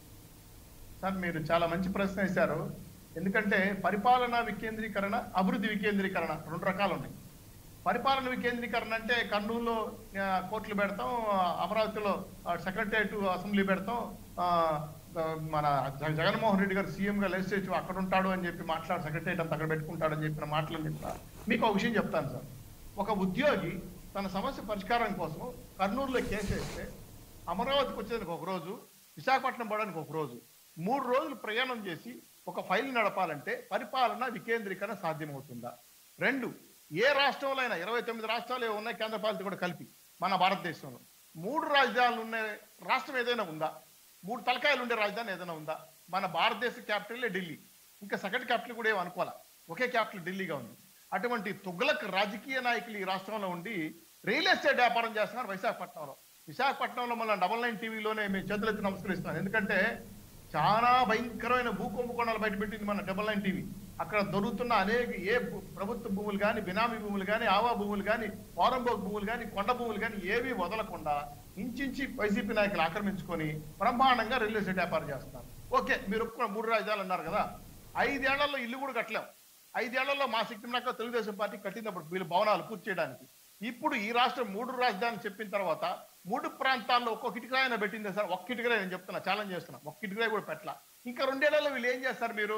సార్ మీరు చాలా మంచి ప్రశ్న వేశారు ఎందుకంటే పరిపాలన వికేంద్రీకరణ అభివృద్ధి వికేంద్రీకరణ రెండు రకాలు ఉన్నాయి పరిపాలన వికేంద్రీకరణ అంటే కర్నూలులో ఆ, కోర్టులు పెడతాం ఆ, అమరావతిలో సెక్రటరియట్ అసెంబ్లీ పెడతాం ఆ, ఆ, మన జగ- జగన్మోహన్ రెడ్డి గారు సీఎం గా లెజిస్లేటివ్ అక్కడ ఉంటాడు అని చెప్పి మాట్లాడు సెక్రటరియట్ అంతా అక్కడ పెట్టుకుంటాడు అని చెప్పిన మాటలు మీకు ఒక విషయం చెప్తాను సార్ ఒక ఉద్యోగి తన సమస్య పరిష్కారం కోసం కర్నూలులో కేసు వేస్తే అమరావతికి వచ్చేదానికి ఒక రోజు విశాఖపట్నం పోవడానికి ఒక రోజు మూడు రోజులు ప్రయాణం చేసి ఒక ఫైల్ నడపాలంటే పరిపాలన వికేంద్రీకరణ సాధ్యమవుతుందా రెండు ఏ రాష్ట్రంలో అయినా ఇరవై తొమ్మిది రాష్ట్రాలు ఏవో ఉన్నాయి కేంద్ర పాలిత కూడా కలిపి మన భారతదేశంలో మూడు రాజధానులు ఉన్న రాష్ట్రం ఏదైనా ఉందా మూడు తలకాయలు ఉండే రాజధాని ఏదైనా ఉందా మన భారతదేశ క్యాపిటలే ఢిల్లీ ఇంకా సెకండ్ క్యాపిటల్ కూడా ఏం అనుకోవాలా ఒకే క్యాపిటల్ ఢిల్లీగా ఉంది అటువంటి తుగ్లక్ రాజకీయ నాయకులు ఈ రాష్ట్రంలో ఉండి రియల్ ఎస్టేట్ వ్యాపారం చేస్తున్నారు విశాఖపట్నంలో విశాఖపట్నంలో మన డబల్ నైన్ టీవీలోనే మేము చేతులెత్తి నమస్కరిస్తున్నాం ఎందుకంటే చాలా భయంకరమైన భూ కుంభకోణాలు బయటపెట్టింది మన డబల్ నైన్ టీవీ అక్కడ దొరుకుతున్న అనేక ఏ భూ- ప్రభుత్వ భూములు కానీ బినామీ భూములు కానీ ఆవా భూములు కానీ వారంబోగ్ భూములు కానీ కొండ భూములు కానీ ఏవి వదలకుండా ఇంచించి వైసీపీ నాయకులు ఆక్రమించుకొని బ్రహ్మాండంగా రియల్ ఎస్టేట్ వ్యాపారం చేస్తున్నారు ఓకే మీరు ఒప్పుకున్న మూడు రాజధానులు అన్నారు కదా ఐదేళ్లలో ఇల్లు కూడా కట్టలేం ఐదేళ్లలో మా శక్తి నాక తెలుగుదేశం పార్టీ కట్టినప్పుడు వీళ్ళు భవనాలు పూర్తి చేయడానికి ఇప్పుడు ఈ రాష్ట్రం మూడు రాజధానులు చెప్పిన తర్వాత మూడు ప్రాంతాల్లో ఒక్కొక్క ఇటుకరాయన పెట్టింది సార్ ఒక్క ఇటుకరాయి నేను చెప్తున్నా ఛాలెంజ్ చేస్తున్నా ఒక్క ఇటుకరాయి కూడా పెట్టలా ఇంకా రెండేళ్లలో వీళ్ళు ఏం చేస్తారు మీరు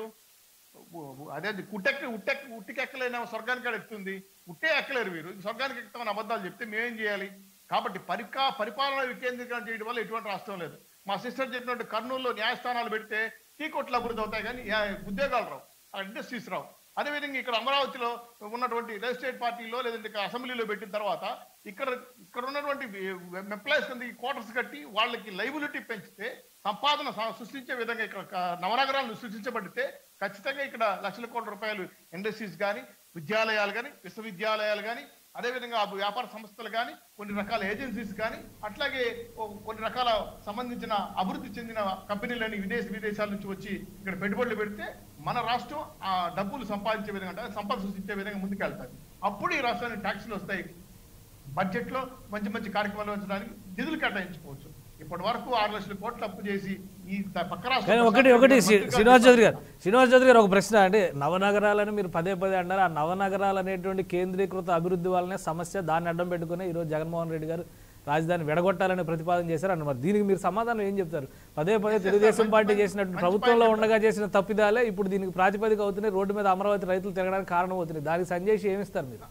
అదే కుట్టెక్కి ఉట్టెక్కి ఉట్టికెక్కలేని స్వర్గానికి ఆడ ఎక్కుతుంది ఉట్టే ఎక్కలేరు వీరు స్వర్గానికి ఎక్కుతామని అబద్ధాలు చెప్తే మేమేం చేయాలి కాబట్టి పరికా పరిపాలన వికేంద్రీకరణ చేయడం వల్ల ఎటువంటి రాష్ట్రం లేదు మా సిస్టర్ చెప్పినట్టు కర్నూలులో న్యాయస్థానాలు పెడితే టీ కొట్లు అభివృద్ధి అవుతాయి కానీ యా- ఉద్యోగాలు రావు అక్కడ ఇండస్ట్రీస్ రావు అదేవిధంగా ఇక్కడ అమరావతిలో ఉన్నటువంటి రియల్ ఎస్టేట్ పార్టీలో లేదంటే ఇక్కడ అసెంబ్లీలో పెట్టిన తర్వాత ఇక్కడ ఇక్కడ ఉన్నటువంటి ఎంప్లాయీస్ కింద క్వార్టర్స్ కట్టి వాళ్ళకి లైబిలిటీ పెంచితే సంపాదన స- సృష్టించే విధంగా ఇక్కడ క- నవనగరాలు సృష్టించబడితే ఖచ్చితంగా ఇక్కడ లక్షల కోట్ల రూపాయలు ఇండస్ట్రీస్ కానీ విద్యాలయాలు కానీ విశ్వవిద్యాలయాలు కానీ అదేవిధంగా ఆ వ్యాపార సంస్థలు కానీ కొన్ని రకాల ఏజెన్సీస్ కానీ అట్లాగే ఓ కొన్ని రకాల సంబంధించిన అభివృద్ధి చెందిన కంపెనీలని విదేశ విదేశాల నుంచి వచ్చి ఇక్కడ పెట్టుబడులు పెడితే మన రాష్ట్రం ఆ డబ్బులు సంపాదించే విధంగా అంటే సంపద సృష్టించే విధంగా ముందుకెళ్తాయి అప్పుడు ఈ రాష్ట్రానికి ట్యాక్సులు వస్తాయి బడ్జెట్ లో మంచి మంచి కార్యక్రమాలు ఉంచడానికి నిధులు కేటాయించుకోవచ్చు ఇప్పటి వరకు ఆరు లక్షల కోట్లు అప్పు చేసి ఈ త- పక్క రాష్ట్రం కానీ ఒకటి ఒకటి శ్రీ- శ్రీనివాస్ చౌదరి గారు శ్రీనివాస్ చౌదరి గారు ఒక ప్రశ్న అంటే నవనగరాలని మీరు పదే పదే అన్నారు ఆ నవనగరాలు అనేటువంటి కేంద్రీకృత అభివృద్ధి వల్లనే సమస్య దాన్ని అడ్డం పెట్టుకుని ఈరోజు జగన్మోహన్ రెడ్డి గారు రాజధాని విడగొట్టాలని ప్రతిపాదన చేశారు అన్న మరి దీనికి మీరు సమాధానం ఏం చెప్తారు పదే పదే తెలుగుదేశం పార్టీ చేసినట్టు ప్రభుత్వంలో ఉండగా చేసిన తప్పిదాలే ఇప్పుడు దీనికి ప్రాతిపదిక అవుతున్నాయి రోడ్డు మీద అమరావతి రైతులు తిరగడానికి కారణం అవుతున్నాయి దానికి సంజయ్ ఏమిస్తారు మీరు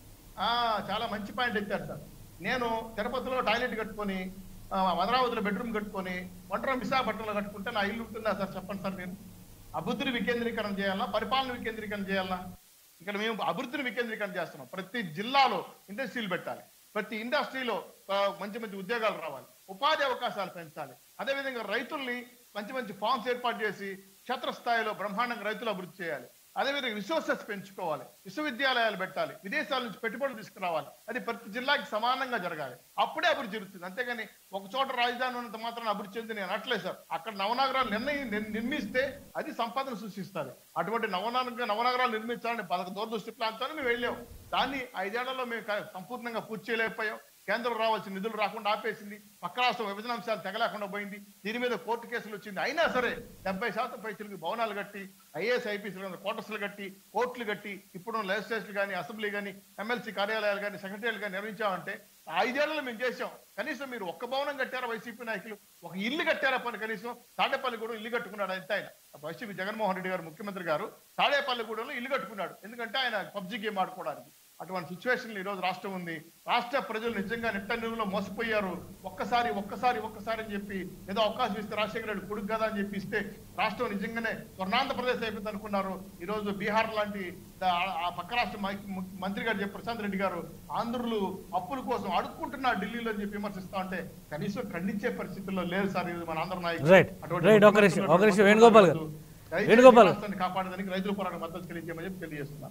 ఆ చాలా మంచి పాయింట్ ఎత్తారు సార్ నేను తిరుపతిలో టాయిలెట్ కట్టుకొని ఆ, అమరావతిలో బెడ్రూమ్ కట్టుకొని ఒంటరం విశాఖపట్నంలో కట్టుకుంటే నా ఇల్లు ఉంటుందా సార్ చెప్పండి సార్ నేను అభివృద్ధిని వికేంద్రీకరణ చేయాలన్నా పరిపాలన వికేంద్రీకరణ చేయాలన్నా ఇక్కడ మేము అభివృద్ధిని వికేంద్రీకరణ చేస్తున్నాం ప్రతి జిల్లాలో ఇండస్ట్రీలు పెట్టాలి ప్రతి ఇండస్ట్రీలో ఆ, మంచి మంచి ఉద్యోగాలు రావాలి ఉపాధి అవకాశాలు పెంచాలి అదేవిధంగా రైతుల్ని మంచి మంచి ఫార్మ్స్ ఏర్పాటు చేసి క్షేత్రస్థాయిలో బ్రహ్మాండంగా రైతులు అభివృద్ధి చేయాలి అదేవిధంగా రిసోర్సెస్ పెంచుకోవాలి విశ్వవిద్యాలయాలు పెట్టాలి విదేశాల నుంచి పెట్టుబడులు తీసుకురావాలి అది ప్రతి జిల్లాకి సమానంగా జరగాలి అప్పుడే అభివృద్ధి జరుగుతుంది అంతేగాని ఒక చోట రాజధాని ఉన్నంత మాత్రం అభివృద్ధి చెంది నేను అనట్లేదు సార్ అక్కడ నవనగరాలు నిర్ణయం నిర్- నిర్మిస్తే అది సంపదను సృష్టిస్తుంది అటువంటి నవనగర నవనగరాలు నిర్మించాలని పదకొండు దూరదృష్టి ప్రాంతాన్ని మేము వెళ్ళాం దాన్ని ఐదేళ్లలో మేము క- సంపూర్ణంగా పూర్తి చేయలేకపోయాం కేంద్రం రావాల్సిన నిధులు రాకుండా ఆపేసింది పక్క రాష్ట్రం విభజన అంశాలు తెగలేకుండా పోయింది దీని మీద కోర్టు కేసులు వచ్చింది అయినా సరే డెబ్బై శాతం పైసలకి భవనాలు కట్టి ఐఏఎస్ ఐపీసీలు క్వార్టర్స్లు కట్టి కోర్టులు కట్టి ఇప్పుడు లెజిస్లేషన్ కానీ అసెంబ్లీ కానీ ఎమ్మెల్సీ కార్యాలయాలు కానీ సెక్రటరీలు కానీ నిర్మించామంటే ఆ ఐదేళ్లలో మేము చేసాం కనీసం మీరు ఒక్క భవనం కట్టారా వైసీపీ నాయకులు ఒక ఇల్లు కట్టారా పని కనీసం తాడేపల్లి కూడా ఇల్లు కట్టుకున్నాడు అంతే ఆయన వైసీపీ జగన్మోహన్ రెడ్డి గారు ముఖ్యమంత్రి గారు తాడేపల్లిగూడెంలో ఇల్లు కట్టుకున్నాడు ఎందుకంటే ఆయన పబ్జీ గేమ్ ఆడుకోవడానికి అటువంటి సిచ్యువేషన్ ఈ రోజు రాష్ట్రం ఉంది రాష్ట్ర ప్రజలు నిజంగా నిట్ట నిలువలో మోసపోయారు ఒక్కసారి ఒక్కసారి ఒక్కసారి అని చెప్పి ఏదో అవకాశం ఇస్తే రాజశేఖర రెడ్డి కొడుకు కదా అని చెప్పి ఇస్తే రాష్ట్రం నిజంగానే స్వర్ణాంధ్రప్రదేశ్ అయిపోయింది అనుకున్నారు ఈ రోజు బీహార్ లాంటి దా- ఆ పక్క రాష్ట్ర మై- ము- మంత్రి గారు చెప్పి ప్రశాంత్ రెడ్డి గారు ఆంధ్రులు అప్పుల కోసం అడుక్కుంటున్నారు ఢిల్లీలో అని చెప్పి విమర్శిస్తా ఉంటే కనీసం ఖండించే పరిస్థితుల్లో లేదు సార్ ఇది మన ఆంధ్ర నాయకులు Right. అటువంటి Right. ఒక నిమిషం, ఒక నిమిషం. వేణుగోపాల్ గారు. దయచేసి వేణుగోపాల్ గారు. రాష్ట్రాన్ని కాపాడడానికి రైతుల పోరాటం మద్దతు తెలియజేయమని చెప్పి తెలియజేస్తున్నాను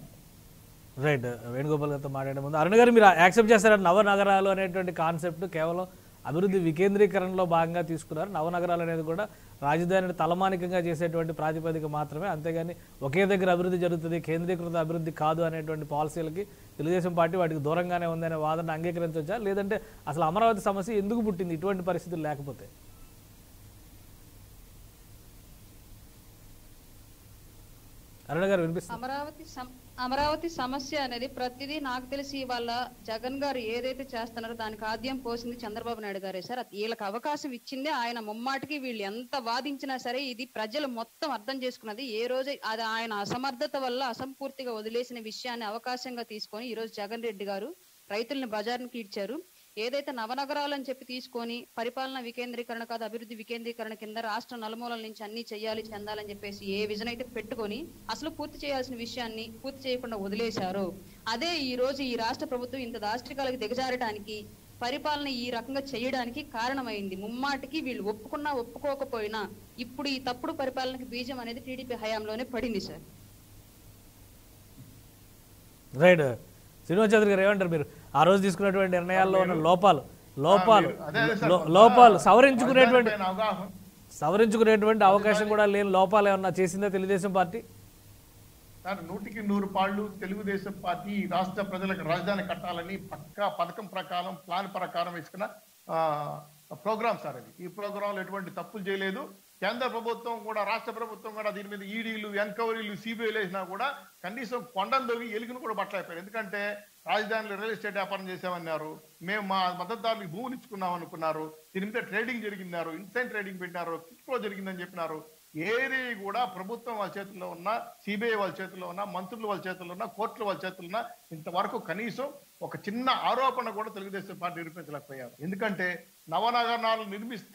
రైట్ వేణుగోపాల్ గారితో మాట్లాడే ముందు అరుణ్ గారు మీరు యాక్సెప్ట్ చేస్తారా నవనగరాలు అనేటువంటి కాన్సెప్ట్ కేవలం అభివృద్ధి వికేంద్రీకరణలో భాగంగా తీసుకున్నారు నవనగరాలు అనేది కూడా రాజధానిని తలమానికంగా చేసేటువంటి ప్రాతిపదిక మాత్రమే అంతేగాని ఒకే దగ్గర అభివృద్ధి జరుగుతుంది కేంద్రీకృత అభివృద్ధి కాదు అనేటువంటి పాలసీలకి తెలుగుదేశం పార్టీ వాటికి దూరంగానే ఉందనే వాదన అంగీకరించవచ్చా లేదంటే అసలు అమరావతి సమస్య ఎందుకు పుట్టింది ఇటువంటి పరిస్థితులు లేకపోతే అరుణ్ గారు వినిపిస్తుంది అమరావతి సమ- అమరావతి సమస్య అనేది ప్రతిదీ నాకు తెలిసి వాళ్ళ జగన్ గారు ఏదైతే చేస్తున్నారో దానికి ఆద్యం పోసింది చంద్రబాబు నాయుడు గారే సార్ అది వీళ్ళకి అవకాశం ఇచ్చిందే ఆయన ముమ్మాటికి వీళ్ళు ఎంత వాదించినా సరే ఇది ప్రజలు మొత్తం అర్థం చేసుకున్నది ఏ రోజు అది ఆయన అసమర్థత వల్ల అసంపూర్తిగా వదిలేసిన విషయాన్ని అవకాశంగా తీసుకొని ఈ రోజు జగన్ రెడ్డి గారు రైతుల్ని బజార్నికి ఇడ్చారు ఏదైతే నవనగరాలు అని చెప్పి తీసుకొని పరిపాలన వికేంద్రీకరణ కాదు అభివృద్ధి వికేంద్రీకరణ కింద రాష్ట్ర నలుమూలల నుంచి అన్ని చెయ్యాలి చెందాలని చెప్పేసి ఏ విజన్ అయితే పెట్టుకొని అసలు పూర్తి చేయాల్సిన విషయాన్ని పూర్తి చేయకుండా వదిలేశారో అదే ఈ రోజు ఈ రాష్ట్ర ప్రభుత్వం ఇంత దాష్టికాలకు దిగజారడానికి పరిపాలన ఈ రకంగా చేయడానికి కారణమైంది ముమ్మాటికి వీళ్ళు ఒప్పుకున్నా ఒప్పుకోకపోయినా ఇప్పుడు ఈ తప్పుడు పరిపాలనకి బీజం అనేది టీడీపీ హయాంలోనే పడింది సార్ రైట్ శ్రీనివాస్ చౌదరి గారు ఏమంటారు మీరు ఆ రోజు తీసుకున్నటువంటి నిర్ణయాల్లో ఉన్న లోపాలు లోపాలు మీరు- అదే అదే సార్, లో- లోపాలు ఆ, సవరించుకునేటువంటి రాజధానిపైన అవగాహన సవరించుకునేటువంటి అవకాశం కూడా లేని లోపాలు ఏమన్నా చేసిందా తెలుగుదేశం పార్టీ సార్ నూటికి నూరు పాళ్ళు తెలుగుదేశం పార్టీ ఈ రాష్ట్ర ప్రజలకు రాజధాని కట్టాలని పక్కా పథకం ప్రకారం ప్లాన్ ప్రకారం వేసుకున్న ప్రోగ్రామ్ సార్ అది ఈ ప్రోగ్రామ్ లో ఎటువంటి తప్పులు చేయలేదు కేంద్ర ప్రభుత్వం కూడా రాష్ట్ర ప్రభుత్వం కూడా దీని మీద ఈడీలు ఎంక్వైరీలు సిబిఐలు వేసినా కూడా కనీసం కొండలు దొవి ఎలుగును కూడా బట్టలైపోయారు ఎందుకంటే రాజధానిలో రియల్ ఎస్టేట్ వ్యాపారం చేసామన్నారు మేము మా మద్దతుదారులకు భూములు ఇచ్చుకున్నాం అనుకున్నారు దీని మీద ట్రేడింగ్ జరిగినారు ఇన్సైన్ ట్రేడింగ్ పెట్టినారు కిక్లో జరిగిందని చెప్పినారు ఏది కూడా ప్రభుత్వం వాళ్ళ చేతుల్లో ఉన్న సిబిఐ వాళ్ళ చేతుల్లో ఉన్న మంత్రులు వాళ్ళ చేతుల్లో ఉన్న కోర్టులు వాళ్ళ చేతుల్లో ఉన్న ఇంతవరకు కనీసం ఒక చిన్న ఆరోపణ కూడా తెలుగుదేశం పార్టీ నిరూపించలేకపోయారు ఎందుకంటే నవనగరాలు నిర్మిస్తే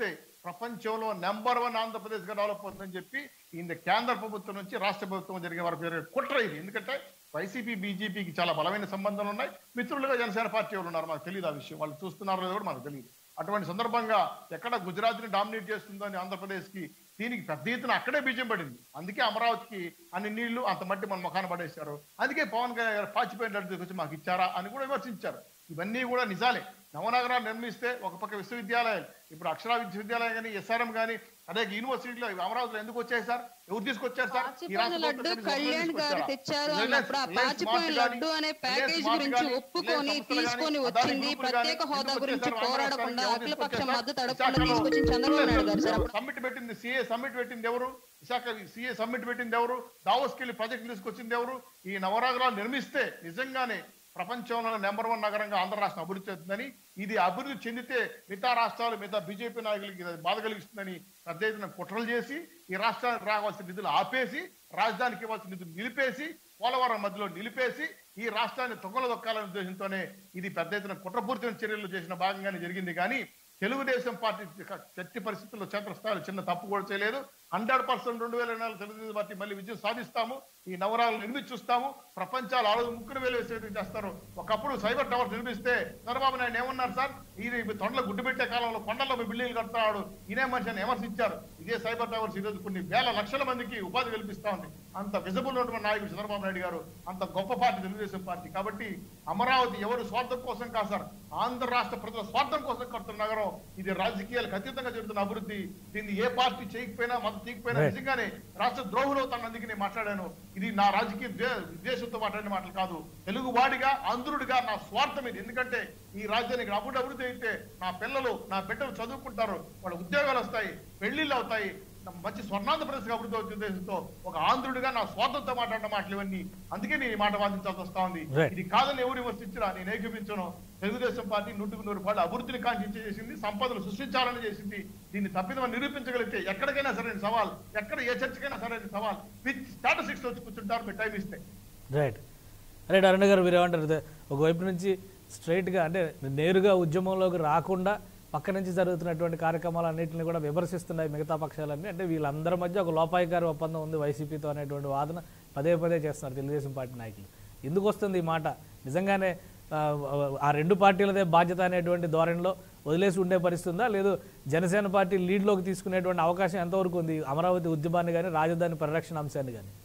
ప్రపంచంలో నెంబర్ వన్ ఆంధ్రప్రదేశ్ గా డెవలప్ అవుతుందని చెప్పి ఈ కేంద్ర ప్రభుత్వం నుంచి రాష్ట్ర ప్రభుత్వం జరిగే వరకు జరిగే కుట్ర ఇది ఎందుకంటే వైసీపీ బీజేపీకి చాలా బలమైన సంబంధాలు ఉన్నాయి మిత్రులుగా జనసేన పార్టీ వాళ్ళు ఉన్నారు మాకు తెలియదు ఆ విషయం వాళ్ళు చూస్తున్నారో లేదో కూడా మాకు తెలియదు అటువంటి సందర్భంగా ఎక్కడ గుజరాత్ ని డామినేట్ చేస్తుందో అని ఆంధ్రప్రదేశ్ కి దీనికి పెద్ద ఎత్తున అక్కడే బీజం పడింది అందుకే అమరావతికి అన్ని నీళ్లు అంత మట్టి మన ముఖాన పడేశారు అందుకే పవన్ కళ్యాణ్ గారు పాచిపోయిన వచ్చి మాకు ఇచ్చారా అని కూడా విమర్శించారు ఇవన్నీ కూడా నిజాలే నవనగరాలు నిర్మిస్తే ఒక పక్క విశ్వవిద్యాలయాలు ఇప్పుడు అక్షరా విశ్వవిద్యాలయం కానీ ఎస్ఆర్ఎం కానీ అదే యూనివర్సిటీలో అమరావతిలో ఎందుకు వచ్చాయి సార్ ఎవరు తీసుకొచ్చారు సార్ ఈ పాచిపోయిన రాష్ట్ర లడ్డు ప్రభుత్వం కళ్యాణ్ గారు తీసుకొచ్చారా? తెచ్చారు రిలయన్స్- అన్నప్పుడు ఆ రిలయన్స్ పాచిపోయిన స్మార్ట్ లడ్డు కానీ, అనే రిలయన్స్ ప్యాకేజ్ స్మార్ట్ గురించి కానీ, ఒప్పుకొని రిలయన్స్ సంస్థలు తీసుకొని కానీ, వచ్చింది అదాని గ్రూపులు ప్రత్యేక కానీ, హోదా ఎందుకు గురించి వచ్చేసారు? పోరాడకుండా ఎవరు అఖిల పక్షం తీసుకొచ్చారు? మద్దతు అడగకుండా విశాఖలో తీసుకొచ్చిన చంద్రబాబు నాయుడు గారు సార్ అప్పుడు సమ్మిట్ పెట్టింది సిఏ సమ్మిట్ పెట్టింది ఎవరు విశాఖ సిఏ సమ్మిట్ పెట్టింది ఎవరు దావోస్కి వెళ్ళి ప్రాజెక్ట్ తీసుకొచ్చింది ఎవరు ఈ నవరాగరాలు నిర్మిస్తే నిజంగానే ప్రపంచంలో నెంబర్ వన్ నగరంగా ఆంధ్ర రాష్ట్రం అభివృద్ధి చెందుతుందని ఇది అభివృద్ధి చెందితే మిగతా రాష్ట్రాలు మిగతా బీజేపీ నాయకులకి ఇది బాధ కలిగిస్తుందని పెద్ద ఎత్తున కుట్రలు చేసి ఈ రాష్ట్రానికి రావాల్సిన నిధులు ఆపేసి రాజధానికి ఇవ్వాల్సిన నిధులు నిలిపేసి పోలవరం మధ్యలో నిలిపేసి ఈ రాష్ట్రాన్ని తొక్కలు దొక్కాలనే ఉద్దేశంతోనే ఇది పెద్ద ఎత్తున కుట్రపూరితమైన చర్యలు చేసిన భాగంగానే జరిగింది కానీ తెలుగుదేశం పార్టీ చట్టి పరిస్థితుల్లో క్షేత్రస్థాయిలో చిన్న తప్పు కూడా చేయలేదు హండ్రెడ్ పర్సెంట్ రెండు వేల నాలుగు తెలుగుదేశం పార్టీ మళ్ళీ విజయం సాధిస్తాము ఈ నవరాలు నిర్మించి చూస్తాము ప్రపంచాలు ఆ రోజు ముక్కును వేలు వేసే విధంగా చేస్తారు ఒకప్పుడు సైబర్ టవర్ నిర్మిస్తే చంద్రబాబు నాయుడు ఏమన్నారు సార్ ఈ తొండలో గుడ్డు పెట్టే కాలంలో కొండల్లో మీ బిల్డింగ్లు కడుతున్నాడు ఇదే మనిషి అని విమర్శించారు ఇదే సైబర్ టవర్స్ ఈ రోజు కొన్ని వేల లక్షల మందికి ఉపాధి కల్పిస్తా ఉంది అంత విజబుల్ ఉన్నటువంటి నాయకుడు చంద్రబాబు నాయుడు గారు అంత గొప్ప పార్టీ తెలుగుదేశం పార్టీ కాబట్టి అమరావతి ఎవరు స్వార్థం కోసం కాదు సార్ ఆంధ్ర రాష్ట్ర ప్రజల స్వార్థం కోసం కడుతున్న నగరం ఇది రాజకీయాలకు అతీతంగా జరుగుతున్న అభివృద్ధి దీన్ని ఏ పార్టీ చేయకపోయినా మద్దతు తీయకపోయినా Right. నిజంగానే రాష్ట్ర ద్రోహులు అవుతాను అందుకే నేను మాట్లాడాను ఇది నా రాజకీయ ద్వే- విద్వేషంతో మాట్లాడిన మాటలు కాదు తెలుగు వాడిగా ఆంధ్రుడిగా నా స్వార్థం ఇది ఎందుకంటే ఈ రాజ్యానికి అభివృద్ధి అభివృద్ధి అయితే నా పిల్లలు నా బిడ్డలు చదువుకుంటారు వాళ్ళ ఉద్యోగాలు వస్తాయి పెళ్లిళ్ళు అవుతాయి నా మంచి స్వర్ణాంధ్రప్రదేశ్ అభివృద్ధి అవుతుంది ఉద్దేశంతో ఒక ఆంధ్రుడిగా నా స్వార్థంతో మాట్లాడిన మాటలు ఇవన్నీ అందుకే నేను ఈ మాట వాదించాల్సి వస్తా ఉంది Right. ఇది కాదని ఎవరు విమర్శించినా నేను ఏకీపించను తెలుగుదేశం పార్టీ నూటికి నూరు రూపాయలు అభివృద్ధిని కాంక్షించి చేసింది సంపదలు సృష్టించాలని చేసింది దీన్ని తప్పిదమని నిరూపించగలిగితే ఎక్కడికైనా సరైన సవాల్ ఎక్కడ ఏ చర్చకైనా సరైన సవాల్ విత్ స్టాటసిక్స్ వచ్చి కూర్చుంటారు మీరు టైం ఇస్తే రైట్ రైట్ అరుణ్ గారు మీరు ఏమంటారు అదే ఒకవైపు నుంచి స్ట్రైట్గా అంటే నేరుగా ఉద్యమంలోకి రాకుండా పక్క నుంచి జరుగుతున్నటువంటి కార్యక్రమాలన్నింటినీ కూడా విమర్శిస్తున్నాయి మిగతా పక్షాలన్నీ అంటే వీళ్ళందరి మధ్య ఒక లోపాయికారి ఒప్పందం ఉంది వైసీపీతో అనేటువంటి వాదన పదే పదే చేస్తున్నారు తెలుగుదేశం పార్టీ నాయకులు ఎందుకు వస్తుంది ఈ మాట నిజంగానే ఆ, ఆ రెండు పార్టీలదే బాధ్యత అనేటువంటి ధోరణిలో వదిలేసి ఉండే పరిస్థితి ఉందా లేదు జనసేన పార్టీ లీడ్లోకి తీసుకునేటువంటి అవకాశం ఎంతవరకు ఉంది అమరావతి ఉద్యమాన్ని కానీ రాజధాని పరిరక్షణ అంశాన్ని కానీ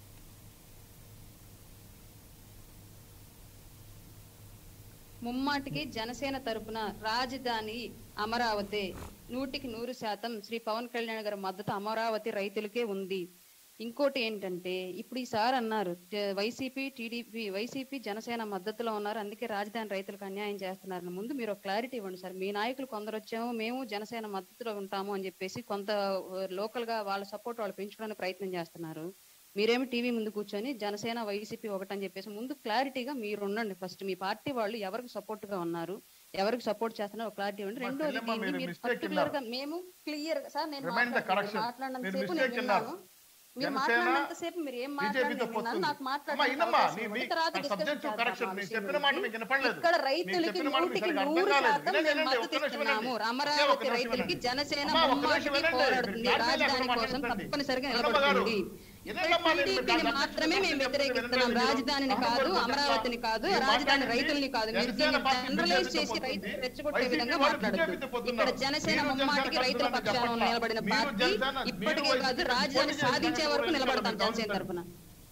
ముమ్మాటికి జనసేన తరపున రాజధాని అమరావతి నూటికి నూరు శాతం శ్రీ పవన్ కళ్యాణ్ గారి మద్దతు అమరావతి రైతులకే ఉంది ఇంకోటి ఏంటంటే ఇప్పుడు ఈసారి అన్నారు జ- వైసీపీ టీడీపీ వైసీపీ జనసేన మద్దతులో ఉన్నారు అందుకే రాజధాని రైతులకు అన్యాయం చేస్తున్నారు ముందు మీరు ఒక క్లారిటీ ఇవ్వండి సార్ మీ నాయకులు కొందరు వచ్చాము మేము జనసేన మద్దతులో ఉంటాము అని చెప్పేసి కొంత లోకల్ గా వాళ్ళ సపోర్ట్ వాళ్ళు పెంచుకోవడానికి ప్రయత్నం చేస్తున్నారు మీరేమి టీవీ ముందు కూర్చొని జనసేన వైసీపీ ఒకటని చెప్పేసి ముందు క్లారిటీగా మీరు ఉండండి ఫస్ట్ మీ పార్టీ వాళ్ళు ఎవరికి సపోర్ట్ గా ఉన్నారు ఎవరికి సపోర్ట్ చేస్తున్నారో క్లారిటీ ఇవ్వండి మా రెండోది చెల్లెమ్మ దీన్ని మీరు మీరు mistake పర్టికులర్ గా విన్నారు. మేము క్లియర్ గా సార్ నేను Remind the మాట్లాడుతున్నాను. correction. మాట్లాడినంత మీరు సేపు mistake నేను విన్నారు. విన్నాను మీరు జనసేన మాట్లాడినంత సేపు మీరు ఏం బీజేపీతో మాట్లాడినా నేను పొత్తు విన్నాను. నాకు అమ్మా మాట్లాడడానికి ఇన్నమ్మా అవకాశం నీ ఇవ్వండి. మీ తర్వాత discuss సబ్జెక్ట్ చేద్దాం కరెక్షన్ ఆ నేను విషయం చెప్పిన గురించి. మాట మీకు వినపడలేదు ఇక్కడ మీకు రైతులకి చెప్పిన మాట మీకు నూటికి సరిగ్గా అర్థం నూరు కాలేదు. శాతం వినండి, మేము వినండి, మద్దతు ఒక్క నిమిషం ఇస్తున్నాము వినండి. ఒకే అమరావతి ఒక్క నిమిషం రైతులకి వినండి. జనసేన అమ్మా, ఒక్క నిమిషం ముమ్మాటికి వినండి. పోరాడుతుంది మీరు రాజధాని మాట్లాడండి. కోసం తప్పనిసరిగా అన్నమ్మ గారు, నిలబడుతుంది వినండమ్మా, నేను మీకు టీడీపీని దాని మాత్రమే గురించి మేము చెప్తున్నా, వ్యతిరేకిస్తున్నాం వినండి. రాజధానిని అమ్మ కాదు గారు, అమరావతిని కాదు మీరు రాజధాని మాట్లాడండి. రైతుల్ని కాదు మీరు జనసేన దీన్ని పార్టీ జనరలైజ్ బీజేపీతో చేసి రైతులు పొత్తుంది. రెచ్చగొట్టే వైసీపీ విధంగా వాళ్ళు మాట్లాడద్దు బీజేపీతో పొత్తున్నారు. ఇక్కడ జనసేన మీరు ముమ్మాటికి జనసేన రైతుల కలుపుతున్నారు పక్షాన చెప్పట్లా. నిలబడిన మీరు పార్టీ జనసేన- ఇప్పటికే మీరు కాదు వైసీపీ రాజధాని పోటీ సాధించే చేసిన వరకు నిలబడతాం వాళ్ళు జనసేన తరపున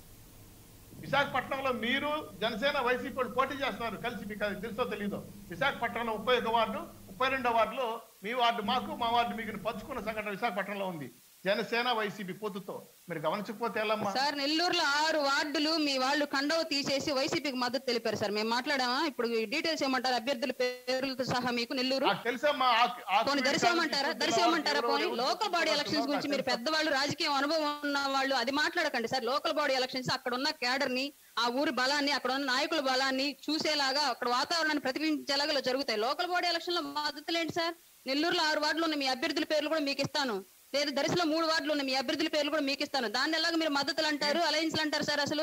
విశాఖపట్నంలో మీరు జనసేన వైసీపీ వాళ్ళు పోటీ చేస్తున్నారు కలిసి మీకు అది తెలుసో తెలీదో విశాఖపట్నంలో ముప్పై ఒక వార్డు ముప్పై రెండో వార్డులో మీ వార్డు మాకు మా వార్డు మీకు పంచుకున్న సంఘటన విశాఖపట్నంలో ఉంది జనసేన వైసీపీ పొత్తుతో మీరు గమనించకపోతే ఎల్లమ్మా సార్ నెల్లూరులో ఆరు వార్డులు మీ వాళ్ళు కండవ తీసేసి వైసీపీకి మద్దతు తెలిపారు సార్ మేము మాట్లాడామా ఇప్పుడు డీటెయిల్స్ ఏమంటారు అభ్యర్థుల పేర్లతో సహా మీకు నెల్లూరు నాకు తెలుసమ్మా ఆ- ఆ పోనీ స్పీడ్ దర్శనమంటారా కాదు, దర్శనమంటారా ఎవరు- పోనీ ఎవరు లోకల్ బాడీ ఎలక్షన్స్ గురించి మీరు నాకు తెలుసు. పెద్దవాళ్ళు రాజకీయ అనుభవం ఉన్న వాళ్ళు అది మాట్లాడకండి సార్ లోకల్ బాడీ ఎలక్షన్స్ అక్కడ ఉన్న క్యాడర్ ని ఆ ఊరి బలాన్ని అక్కడ ఉన్న నాయకుల బలాన్ని చూసేలాగా అక్కడ వాతావరణాన్ని ప్రతిబింబించేలాగా ఇలా జరుగుతాయి లోకల్ బాడీ ఎలక్షన్ లో మద్దతులు ఏంటి సార్ నెల్లూరులో ఆరు వార్డులు ఉన్న మీ అభ్యర్థుల పేర్లు కూడా మీకు ఇస్తాను లేదు దర్శలో మూడు వార్డులు ఉన్న మీ అభ్యర్థుల పేర్లు కూడా మీకు ఇస్తాను దాన్ని ఎలాగ మీరు మద్దతులు అంటారు అలయన్స్లు అంటారు సార్ అసలు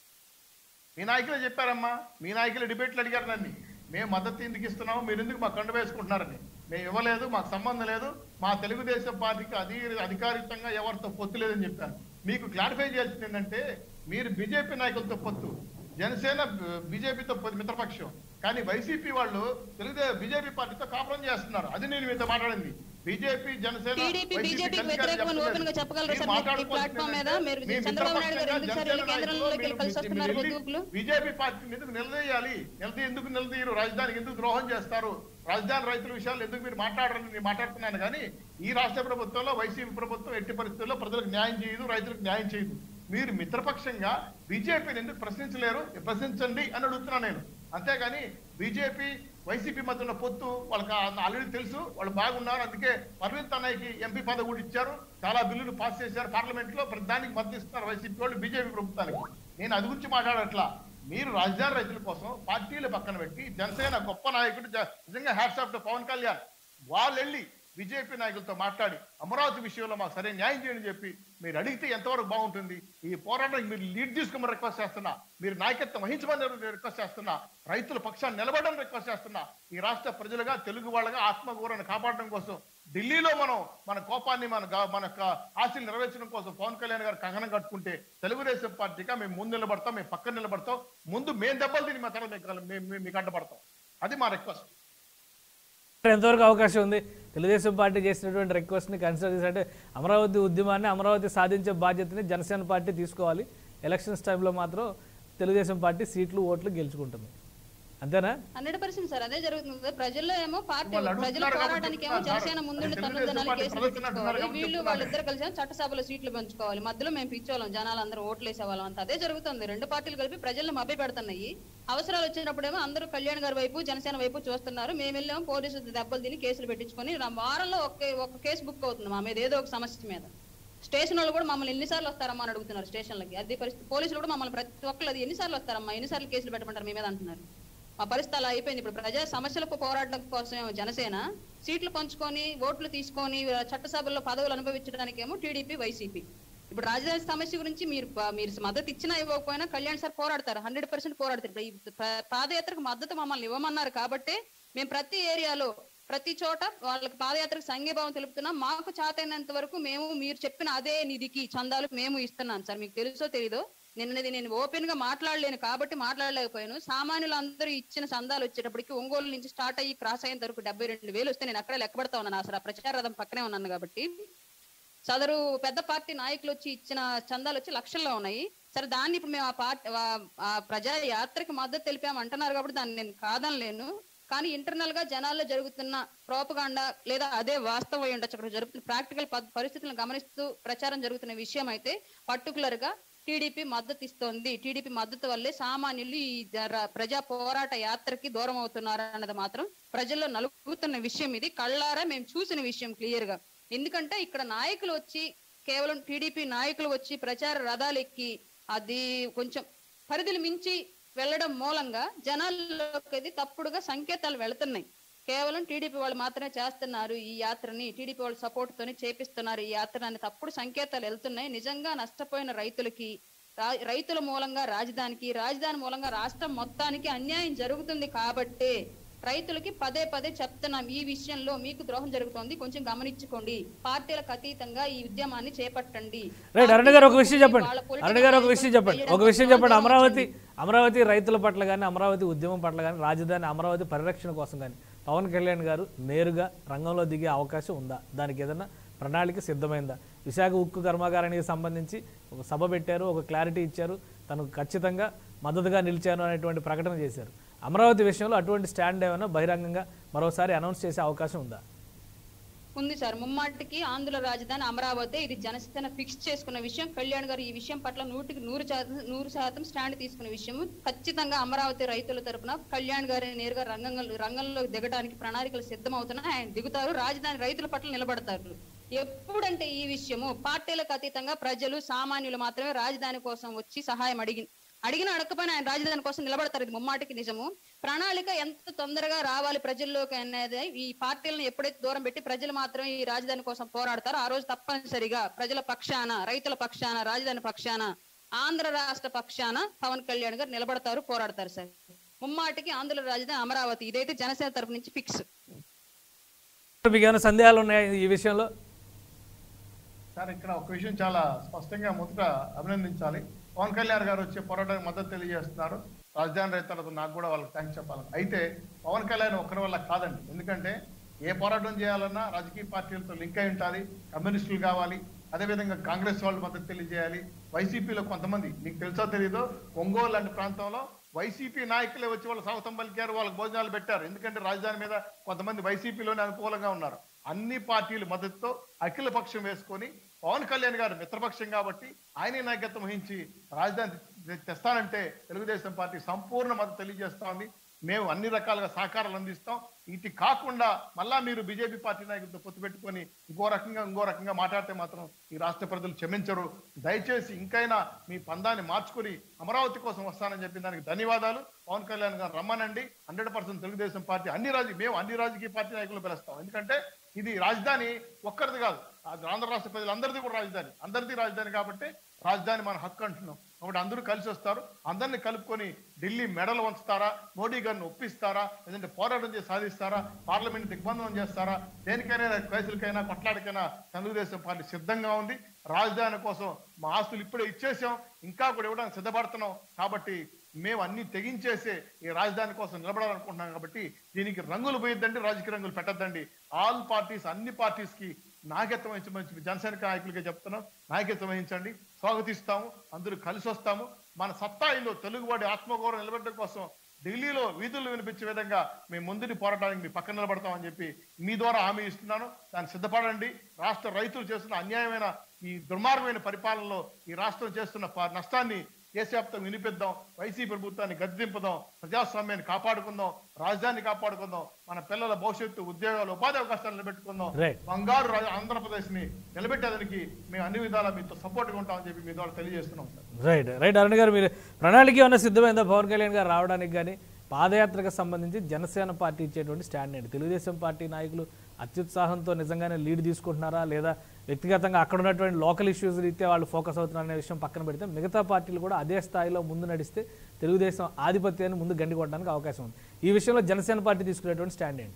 మీ నాయకులే చెప్పారమ్మా మీ నాయకులు డిబేట్లు అడిగారు నన్ను మేము మద్దతు ఎందుకు ఇస్తున్నాము మీరు ఎందుకు మా కండు వేసుకుంటున్నారని మేము ఇవ్వలేదు మాకు సంబంధం లేదు మా తెలుగుదేశం పార్టీకి అధి అధికారికంగా ఎవరితో పొత్తు లేదని చెప్పారు మీకు క్లారిఫై చేయాల్సింది ఏంటంటే మీరు బీజేపీ నాయకులతో పొత్తు జనసేన బీజేపీతో మిత్రపక్షం కానీ వైసీపీ వాళ్ళు తెలుగుదేశం బీజేపీ పార్టీతో కాపురం చేస్తున్నారు అది నేను మీతో మాట్లాడింది బీజేపీ జనసేన టీడీపీ వైసీపీ బీజేపీకి కలిసి వ్యతిరేకమని చెప్పలేదు. ఓపెన్ గా చెప్పగలరా మీరు సార్ మీరు ఈ మాట్లాడుకోవాల్సింది ప్లాట్ఫామ్ మీద ఏంటంటే, మీరు మీ చంద్రబాబు నాయుడు గారు మిత్రపక్షంగా ఎందుకు సార్ జనసేన కేంద్రంలోకి నాయకులు వెళ్ళి కలిసి మీరు- వస్తున్నారు మీరు పొద్దుకులు బీజేపీ పార్టీని ఎందుకు నిలదీయాలి నిలదీ ఎందుకు నిలదీయరు రాజధానికి ఎందుకు ద్రోహం చేస్తారు రాజధాని రైతుల విషయాలు ఎందుకు మీరు మాట్లాడరని నేను మాట్లాడుతున్నాను కానీ ఈ రాష్ట్ర ప్రభుత్వంలో వైసీపీ ప్రభుత్వం ఎట్టి పరిస్థితుల్లో ప్రజలకు న్యాయం చేయదు రైతులకు న్యాయం చేయదు మీరు మిత్రపక్షంగా బీజేపీని ఎందుకు ప్రశ్నించలేరు ప్రశ్నించండి అని అడుగుతున్నాను నేను అంతేగాని బీజేపీ వైసీపీ మధ్య ఉన్న పొత్తు వాళ్ళకి ఆల్రెడీ తెలుసు వాళ్ళు బాగున్నారు అందుకే పర్వీన్ అన్నయ్యకి ఎంపీ పదవి కూడా ఇచ్చారు చాలా బిల్లులు పాస్ చేశారు పార్లమెంట్ లో ప్రతి దానికి మద్దతు ఇస్తున్నారు వైసీపీ వాళ్ళు బీజేపీ ప్రభుత్వానికి నేను అది గురించి మాట్లాడట్లా మీరు రాజధాని రైతుల కోసం పార్టీలు పక్కన పెట్టి జనసేన గొప్ప నాయకుడు జ- నిజంగా hats off to Pawan Kalyan వాళ్ళు వెళ్ళి బీజేపీ నాయకులతో మాట్లాడి అమరావతి విషయంలో మాకు సరైన న్యాయం చేయని చెప్పి మీరు అడిగితే ఎంతవరకు బాగుంటుంది ఈ పోరాటానికి మీరు లీడ్ తీసుకోమని రిక్వెస్ట్ చేస్తున్నా మీరు నాయకత్వం వహించమని రిక్వెస్ట్ చేస్తున్నా రైతుల పక్షాన్ని నిలబడడం రిక్వెస్ట్ చేస్తున్నా ఈ రాష్ట్ర ప్రజలుగా తెలుగు వాళ్ళగా ఆత్మగౌరవాన్ని కాపాడడం కోసం ఢిల్లీలో మనం మన కోపాన్ని మన గా- మన యొక్క ఆశలు నెరవేర్చడం కోసం పవన్ కళ్యాణ్ గారు కంగనం కట్టుకుంటే తెలుగుదేశం పార్టీగా మేము ముందు నిలబడతాం మేము పక్కన నిలబడతాం ముందు మేము దెబ్బలు తిని మా తర్వాత మీకు- మేము మేము మీకు అడ్డపడతాం అది మా రిక్వెస్ట్ ఎంతవరకు అవకాశం ఉంది తెలుగుదేశం పార్టీ చేసినటువంటి రిక్వెస్ట్ని కన్సిడర్ చేసి అంటే అమరావతి ఉద్యమాన్ని అమరావతి సాధించే బాధ్యతని జనసేన పార్టీ తీసుకోవాలి ఎలక్షన్స్ టైంలో మాత్రం తెలుగుదేశం పార్టీ సీట్లు ఓట్లు గెలుచుకుంటుంది అంతేనా హండ్రెడ్ పర్సెంట్ సార్ అదే జరుగుతుంది ప్రజల్లో ఏమో పార్టీ వాళ్ళు ప్రజల అడుగుతున్నారు కాబట్టి పోరాటానికి ఏమో చెప్తున్నారు జనసేన సార్. ముందుండి అది తన్నుదనాలు తెలుగుదేశం పార్టీ కేసులు ప్రదర్శన అంటున్నారు పెట్టించుకోవాలి కాబట్టి వీళ్ళు చెప్తున్నారు. వాళ్ళిద్దరు కలిసి చట్టసభలో సీట్లు పంచుకోవాలి మధ్యలో మేము పిచ్చోళ్ళం జనాలు అందరూ ఓట్లు వేసేవాళ్ళం అంత అదే జరుగుతుంది రెండు పార్టీలు కలిపి ప్రజలను మభ్య పెడుతున్నాయి అవసరాలు వచ్చినప్పుడేమో అందరూ కళ్యాణ్ గారి వైపు జనసేన వైపు చూస్తున్నారు మేము వెళ్ళాము పోలీసులు దెబ్బలు తిని కేసులు పెట్టించుకొని రా- వారంలో ఒక ఒక కేసు బుక్ అవుతుంది మా మీద ఏదో ఒక సమస్య మీద స్టేషన్ వాళ్ళు కూడా మమ్మల్ని ఎన్నిసార్లు వస్తారమ్మా అని అడుగుతున్నారు స్టేషన్లకి అది పరిస్థితి పోలీసులు కూడా మమ్మల్ని ప్రతి ఒక్కరు అది ఎన్నిసార్లు వస్తారమ్మా ఎన్నిసార్లు కేసులు పెట్టమంటారు మీ మీద అంటున్నారు మా పరిస్థితి అలా అయిపోయింది ఇప్పుడు ప్రజా సమస్యలకు పోరాటం కోసం జనసేన సీట్లు పంచుకొని ఓట్లు తీసుకొని చట్టసభల్లో పదవులు అనుభవించడానికేమో టీడీపీ వైసీపీ ఇప్పుడు రాజధాని సమస్య గురించి మీరు ప- మీరు మద్దతు ఇచ్చినా ఇవ్వకపోయినా కళ్యాణ్ సార్ పోరాడతారు హండ్రెడ్ పర్సెంట్ పోరాడతారు ఇప్పుడు ఈ ప- పాదయాత్రకు మద్దతు మమ్మల్ని ఇవ్వమన్నారు కాబట్టి మేము ప్రతి ఏరియాలో ప్రతి చోట వాళ్ళకి పాదయాత్రకు సంఘీభావం తెలుపుతున్నాం మాకు చాతైనంత వరకు మేము మీరు చెప్పిన అదే నిధికి చందాలు మేము ఇస్తున్నాం సార్ మీకు తెలుసో తెలీదో నిన్నది నేను ఓపెన్ గా మాట్లాడలేను కాబట్టి మాట్లాడలేకపోయాను సామాన్యులు అందరూ ఇచ్చిన చందాలు వచ్చేటప్పటికి ఒంగోలు నుంచి స్టార్ట్ అయ్యి క్రాస్ అయ్యేంత వరకు డెబ్బై రెండు వేలు వస్తే నేను అక్కడే లెక్క పెడతా ఉన్నాను అసలు ఆ ప్రచార రథం పక్కనే ఉన్నాను కాబట్టి సదరు పెద్ద పార్టీ నాయకులు వచ్చి ఇచ్చిన చందాలు వచ్చి లక్షల్లో ఉన్నాయి సరే దాన్ని ఇప్పుడు మేము ఆ పార్టీ ఆ ప్రజా యాత్రకి మద్దతు తెలిపాము అంటున్నారు కాబట్టి దాన్ని నేను కాదనలేను కానీ ఇంటర్నల్ గా జనాల్లో జరుగుతున్న ప్రోపగాండా లేదా అదే వాస్తవం అయి ఉండొచ్చు అక్కడ జరుగుతున్న ప్రాక్టికల్ పరిస్థితులను గమనిస్తూ ప్రచారం జరుగుతున్న విషయం అయితే పర్టికులర్ గా టీడీపీ మద్దతు ఇస్తోంది టీడీపీ మద్దతు వల్లే సామాన్యులు ఈ జర- ప్రజా పోరాట యాత్రకి దూరం అవుతున్నారు అన్నది మాత్రం ప్రజల్లో నలుగుతున్న విషయం ఇది కళ్ళారా మేము చూసిన విషయం క్లియర్ గా ఎందుకంటే ఇక్కడ నాయకులు వచ్చి కేవలం టీడీపీ నాయకులు వచ్చి ప్రచార రథాలు ఎక్కి అది కొంచెం పరిధులు మించి వెళ్ళడం మూలంగా జనాల్లోకి అది తప్పుడుగా సంకేతాలు వెళుతున్నాయి కేవలం టీడీపీ వాళ్ళు మాత్రమే చేస్తున్నారు ఈ యాత్రని టీడీపీ వాళ్ళ సపోర్ట్ తోని చేపిస్తున్నారు ఈ యాత్ర అని తప్పుడు సంకేతాలు వెళ్తున్నాయి నిజంగా నష్టపోయిన రైతులకి రా- రైతుల మూలంగా రాజధానికి రాజధాని మూలంగా రాష్ట్రం మొత్తానికి అన్యాయం జరుగుతుంది కాబట్టే రైతులకి పదే పదే చెప్తున్నాం ఈ విషయంలో మీకు ద్రోహం జరుగుతోంది కొంచెం గమనించుకోండి పార్టీలకు అతీతంగా ఈ ఉద్యమాన్ని చేపట్టండి రైట్ అరుణ్ గారు ఒక విషయం చెప్పండి వాళ్ళ political అరుణ్ గారు ఒక విషయం naయకులు చెప్పండి ఒక చేయడం విషయం కోసం చెప్పండి అమరావతి ఆలోచించండి. అమరావతి రైతుల పట్ల కానీ అమరావతి ఉద్యమం పట్ల కానీ రాజధాని అమరావతి పరిరక్షణ కోసం కానీ పవన్ కళ్యాణ్ గారు నేరుగా రంగంలో దిగే అవకాశం ఉందా దానికి ఏదైనా ప్రణాళిక సిద్ధమైందా విశాఖ ఉక్కు కర్మాగారానికి సంబంధించి ఒక సభ పెట్టారు ఒక క్లారిటీ ఇచ్చారు తనకు ఖచ్చితంగా మద్దతుగా నిలిచాను అనేటువంటి ప్రకటన చేశారు అమరావతి విషయంలో అటువంటి స్టాండ్ ఏమైనా బహిరంగంగా మరోసారి అనౌన్స్ చేసే అవకాశం ఉందా ఉంది సార్ ముమ్మాటికి ఆంధ్ర రాజధాని అమరావతి ఇది జనసేన ఫిక్స్ చేసుకున్న విషయం కళ్యాణ్ గారు ఈ విషయం పట్ల నూటికి నూరు శాతం నూరు శాతం స్టాండ్ తీసుకున్న విషయం ఖచ్చితంగా అమరావతి రైతుల తరపున కళ్యాణ్ గారి నేరుగా రంగంలో రంగంలో దిగడానికి ప్రణాళికలు సిద్ధమవుతున్నాయి ఆయన దిగుతారు రాజధాని రైతుల పట్ల నిలబడతారు ఎప్పుడంటే ఈ విషయము పార్టీలకు అతీతంగా ప్రజలు సామాన్యులు మాత్రమే రాజధాని కోసం వచ్చి సహాయం అడిగి అడిగిన అడగకపోయినా ఆయన రాజధాని కోసం నిలబడతారు ఇది ముమ్మాటికి నిజము ప్రణాళిక ఎంత తొందరగా రావాలి ప్రజల్లోకి అనేది ఈ పార్టీలను ఎప్పుడైతే దూరం పెట్టి ప్రజలు మాత్రం ఈ రాజధాని కోసం పోరాడతారో ఆ రోజు తప్పనిసరిగా ప్రజల పక్షాన రైతుల పక్షాన రాజధాని పక్షాన ఆంధ్ర రాష్ట్ర పక్షాన పవన్ కళ్యాణ్ గారు నిలబడతారు పోరాడతారు సార్ ముమ్మాటికి ఆంధ్ర రాజధాని అమరావతి ఇదైతే జనసేన తరపు నుంచి ఫిక్స్ మీకు ఏమైనా సందేహాలు ఉన్నాయా ఈ విషయంలో సార్ ఇక్కడ ఒక విషయం చాలా స్పష్టంగా మొదట అభినందించాలి పవన్ కళ్యాణ్ గారు వచ్చే పోరాటానికి మద్దతు తెలియజేస్తున్నారు రాజధాని రైతులతో నాకు కూడా వాళ్ళకి థ్యాంక్స్ చెప్పాలి అయితే పవన్ కళ్యాణ్ ఒక్కరి వల్ల కాదండి ఎందుకంటే ఏ పోరాటం చేయాలన్నా రాజకీయ పార్టీలతో లింక్ అయి ఉండాలి కమ్యూనిస్టులు కావాలి అదేవిధంగా కాంగ్రెస్ వాళ్ళు మద్దతు తెలియజేయాలి వైసీపీలో కొంతమంది మీకు తెలుసో తెలీదో ఒంగోలు లాంటి ప్రాంతంలో వైసీపీ నాయకులే వచ్చి వాళ్ళు స్వాగతం పలికారు వాళ్ళకి భోజనాలు పెట్టారు ఎందుకంటే రాజధాని మీద కొంతమంది వైసీపీలోనే అనుకూలంగా ఉన్నారు అన్ని పార్టీలు మద్దతుతో అఖిల పక్షం వేసుకొని పవన్ కళ్యాణ్ గారు మిత్రపక్షం కాబట్టి ఆయనే నాయకత్వం వహించి రాజధాని తె- తెస్తానంటే తెలుగుదేశం పార్టీ సంపూర్ణ మద్దతు తెలియజేస్తా ఉంది మేము అన్ని రకాలుగా సహకారాలు అందిస్తాం ఇటు కాకుండా మళ్ళా మీరు బీజేపీ పార్టీ నాయకులతో పొత్తు పెట్టుకొని ఇంకో రకంగా ఇంకో రకంగా మాట్లాడితే మాత్రం ఈ రాష్ట్ర ప్రజలు క్షమించరు దయచేసి ఇంకైనా మీ పందాన్ని మార్చుకొని అమరావతి కోసం వస్తానని చెప్పిన దానికి ధన్యవాదాలు పవన్ కళ్యాణ్ గారు రమ్మనండి హండ్రెడ్ పర్సెంట్ తెలుగుదేశం పార్టీ అన్ని రాజకీయ మేము అన్ని రాజకీయ పార్టీ నాయకులు పిలుస్తాం ఎందుకంటే ఇది రాజధాని ఒక్కరిది కాదు అది ఆంధ్ర రాష్ట్ర ప్రజలందరిది కూడా రాజధాని అందరిది రాజధాని కాబట్టి రాజధాని మన హక్కు అంటున్నాం కాబట్టి అందరూ కలిసి వస్తారు అందరిని కలుపుకొని ఢిల్లీ మెడలు వంచుతారా మోడీ గారిని ఒప్పిస్తారా లేదంటే పోరాటం చేసి సాధిస్తారా పార్లమెంట్ దిగ్బంధనం చేస్తారా దేనికైనా కేసులకైనా కొట్లాడికైనా తెలుగుదేశం పార్టీ సిద్ధంగా ఉంది రాజధాని కోసం మా ఆస్తులు ఇప్పుడే ఇచ్చేసాం ఇంకా కూడా ఇవ్వడానికి సిద్ధపడుతున్నాం కాబట్టి మేము అన్ని తెగించేసే ఈ రాజధాని కోసం నిలబడాలనుకుంటున్నాం కాబట్టి దీనికి రంగులు పోయిద్దండి రాజకీయ రంగులు పెట్టద్దండి ఆల్ పార్టీస్ అన్ని పార్టీస్ కి నాయకత్వం వహించమని జనసేన నాయకులుగా చెప్తున్నాం నాయకత్వం వహించండి స్వాగతిస్తాము అందరూ కలిసి వస్తాము మన సత్తాయిలో తెలుగువాడి ఆత్మగౌరవం నిలబెట్టడం కోసం ఢిల్లీలో వీధులు వినిపించే విధంగా మేము ముందుని పోరాటానికి మీ పక్కన నిలబడతామని చెప్పి మీ ద్వారా హామీ ఇస్తున్నాను దాన్ని సిద్ధపడండి రాష్ట్ర రైతులు చేస్తున్న అన్యాయమైన ఈ దుర్మార్గమైన పరిపాలనలో ఈ రాష్ట్రం చేస్తున్న ప- నష్టాన్ని దేశవ్యాప్తంగా వినిపిద్దాం వైసీపీ ప్రభుత్వాన్ని గద్దెంపుదాం ప్రజాస్వామ్యాన్ని కాపాడుకుందాం రాజధాని కాపాడుకుందాం మన పిల్లల భవిష్యత్తు ఉద్యోగాలు ఉపాధి అవకాశాలు నిలబెట్టుకుందాం Right. బంగారు రా- ఆంధ్రప్రదేశ్ ని నిలబెట్టేదానికి మేము అన్ని విధాలా మీతో సపోర్ట్ గా ఉంటామని చెప్పి మీ ద్వారా తెలియజేస్తున్నాం సార్ రైట్ రైట్ అరుణ్ గారు మీరు ప్రణాళిక ఏమైనా సిద్ధమైందా పవన్ కళ్యాణ్ గారు రావడానికి కానీ పాదయాత్రకు సంబంధించి జనసేన పార్టీ ఇచ్చేటువంటి స్టాండ్ ఏంటి తెలుగుదేశం పార్టీ నాయకులు అత్యుత్సాహంతో నిజంగానే లీడ్ తీసుకుంటున్నారా లేదా వ్యక్తిగతంగా అక్కడ ఉన్నటువంటి లోకల్ ఇష్యూస్ రీత్యా వాళ్ళు ఫోకస్ అవుతున్నారు అనే విషయం పక్కన పెడితే మిగతా పార్టీలు కూడా అదే స్థాయిలో ముందు నడిస్తే తెలుగుదేశం ఆధిపత్యాన్ని ముందు గండి కొట్టడానికి అవకాశం ఉంది ఈ విషయంలో జనసేన పార్టీ తీసుకునేటువంటి స్టాండ్ ఏంటి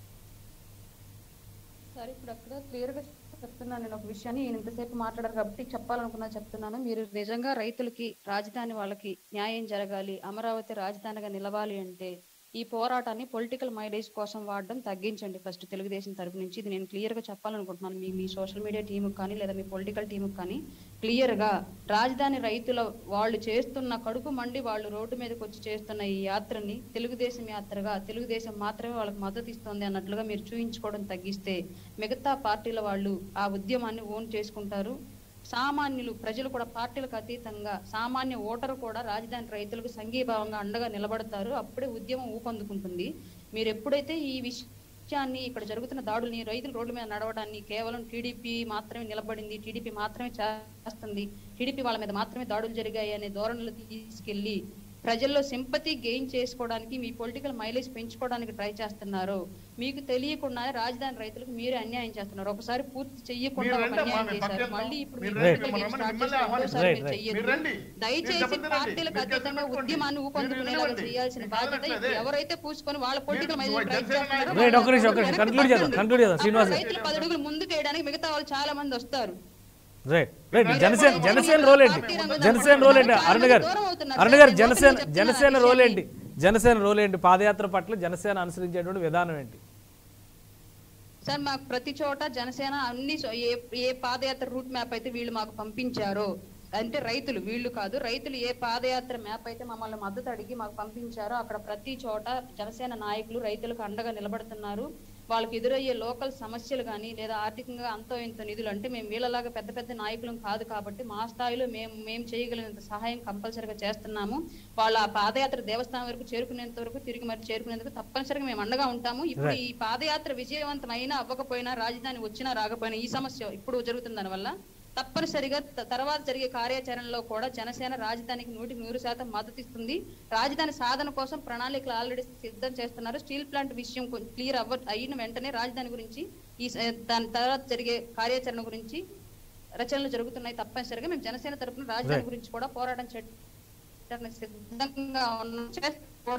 సరే ఇప్పుడు అక్కడ క్లియర్ గా చెప్తున్నాను నేను ఒక విషయాన్ని నేను ఇంతసేపు మాట్లాడారు కాబట్టి చెప్పాలనుకున్నా చెప్తున్నాను మీరు నిజంగా రైతులకి రాజధాని వాళ్ళకి న్యాయం జరగాలి అమరావతి రాజధానిగా నిలవాలి అంటే ఈ పోరాటాన్ని పొలిటికల్ మైలేజ్ కోసం వాడడం తగ్గించండి ఫస్ట్ తెలుగుదేశం తరపు నుంచి ఇది నేను క్లియర్ గా చెప్పాలనుకుంటున్నాను మీ మీ సోషల్ మీడియా టీముకి కానీ లేదా మీ పొలిటికల్ టీముకి కానీ క్లియర్ గా రాజధాని రైతుల వాళ్ళు చేస్తున్న కడుపు మండి వాళ్ళు రోడ్డు మీదకి వచ్చి చేస్తున్న ఈ యాత్రని తెలుగుదేశం యాత్రగా తెలుగుదేశం మాత్రమే వాళ్ళకి మద్దతు ఇస్తుంది అన్నట్లుగా మీరు చూయించుకోవడం తగ్గిస్తే మిగతా పార్టీల వాళ్ళు ఆ ఉద్యమాన్ని ఓన్ చేసుకుంటారు సామాన్యులు ప్రజలు కూడా పార్టీలకు అతీతంగా సామాన్య ఓటరు కూడా రాజధాని రైతులకు సంఘీభావంగా అండగా నిలబడతారు అప్పుడే ఉద్యమం ఊపందుకుంటుంది మీరు ఎప్పుడైతే ఈ విషయాన్ని ఇక్కడ జరుగుతున్న దాడుల్ని రైతులు రోడ్ల మీద నడవడాన్ని కేవలం టీడీపీ మాత్రమే నిలబడింది టీడీపీ మాత్రమే చేస్తుంది టీడీపీ వాళ్ళ మీద మాత్రమే దాడులు జరిగాయి అనే ధోరణులు తీసుకెళ్లి ప్రజల్లో సింపతి గెయిన్ చేసుకోవడానికి మీ పొలిటికల్ మైలేజ్ పెంచుకోవడానికి ట్రై చేస్తున్నారు మీకు తెలియకుండానే రాజధాని రైతులకు మీరే అన్యాయం చేస్తున్నారు ఒకసారి పూర్తి చెయ్యకుండా మీరు ఒక రండి అమ్మా, అన్యాయం మేము చేశారు పక్కన మళ్ళీ ఇప్పుడు మీరు మీరు రండి, political మిమ్మల్ని game start మిమ్మల్ని చేసి ఆహ్వానిస్తాం. రెండోసారి Right, మీరు right. చెయ్యొద్దు. మీరు రండి. దయచేసి మీరు చెప్పండి రండి. పార్టీలకు మీరు అతీతంగా చెప్పండి. ఉద్యమాన్ని మీరు ఊపందుకునేలాగా నిలవండి. చేయాల్సిన మీరు బాధ్యత కాదనట్లేదే. ఎవరైతే పూసుకొని వాళ్ళ పొలిటికల్ మీరు మైలేజ్ ట్రై జనసేన చేస్తున్నారో నాయకులు- రైట్ ఒక్క నిమిషం ఒక్క నిమిషం వెనక్కి కన్క్లూడ్ చేద్దాం పట్టండి. కన్క్లూడ్ చేద్దాం శ్రీనివాస్ అప్పుడు రైతులు పది అడుగులు ముందుకు వేయడానికి మిగతా వాళ్ళు చాలా మంది వస్తారు right right Janasena Janasena role ఏంటి జనసేన రోల్ ఏంటి అరుణ్ గారు అరుణ్ గారు జనసేన జనసేన రోల్ ఏంటి జనసేన రోల్ ఏంటి పాదయాత్ర పట్ల జనసేన అనుసరించేటువంటి విధానం ఏంటి సార్ మాకు ప్రతి చోట జనసేన అన్ని చో- ఏ ఏ పాదయాత్ర రూట్ మ్యాప్ అయితే వీళ్ళు మాకు పంపించారో అంటే రైతులు వీళ్ళు కాదు రైతులు ఏ పాదయాత్ర మ్యాప్ అయితే మమ్మల్ని మద్దతు అడిగి మాకు పంపించారో అక్కడ ప్రతి చోట జనసేన నాయకులు రైతులకు అండగా నిలబడుతున్నారు వాళ్ళకి ఎదురయ్యే లోకల్ సమస్యలు కానీ లేదా ఆర్థికంగా అంతో ఇంత నిధులు అంటే మేము వీళ్ళలాగా పెద్ద పెద్ద నాయకులం కాదు కాబట్టి మా స్థాయిలో మేము మేము చేయగలిగినంత సహాయం కంపల్సరీగా చేస్తున్నాము వాళ్ళ ఆ పాదయాత్ర దేవస్థానం వరకు చేరుకునేంత వరకు తిరిగి మరి చేరుకునేందుకు తప్పనిసరిగా మేము అండగా ఉంటాము ఇప్పుడు ఈ పాదయాత్ర విజయవంతం అయినా అవ్వకపోయినా రాజధాని వచ్చినా రాకపోయినా ఈ సమస్య ఇప్పుడు జరుగుతుంది దానివల్ల తప్పనిసరిగా త- తర్వాత జరిగే కార్యాచరణలో కూడా జనసేన రాజధానికి నూటికి నూరు శాతం మద్దతు ఇస్తుంది రాజధాని సాధన కోసం ప్రణాళికలు ఆల్రెడీ సిద్ధం చేస్తున్నారు స్టీల్ ప్లాంట్ విషయం క్లియర్ అవ్వ అయిన వెంటనే రాజధాని గురించి ఈ స- దాని తర్వాత జరిగే కార్యాచరణ గురించి రచనలు జరుగుతున్నాయి తప్పనిసరిగా మేము జనసేన తరపున రాజధాని Right. గురించి కూడా పోరాటం చేయడానికి సిద్ధంగా ఉన్నాం చేస్తాం కూడా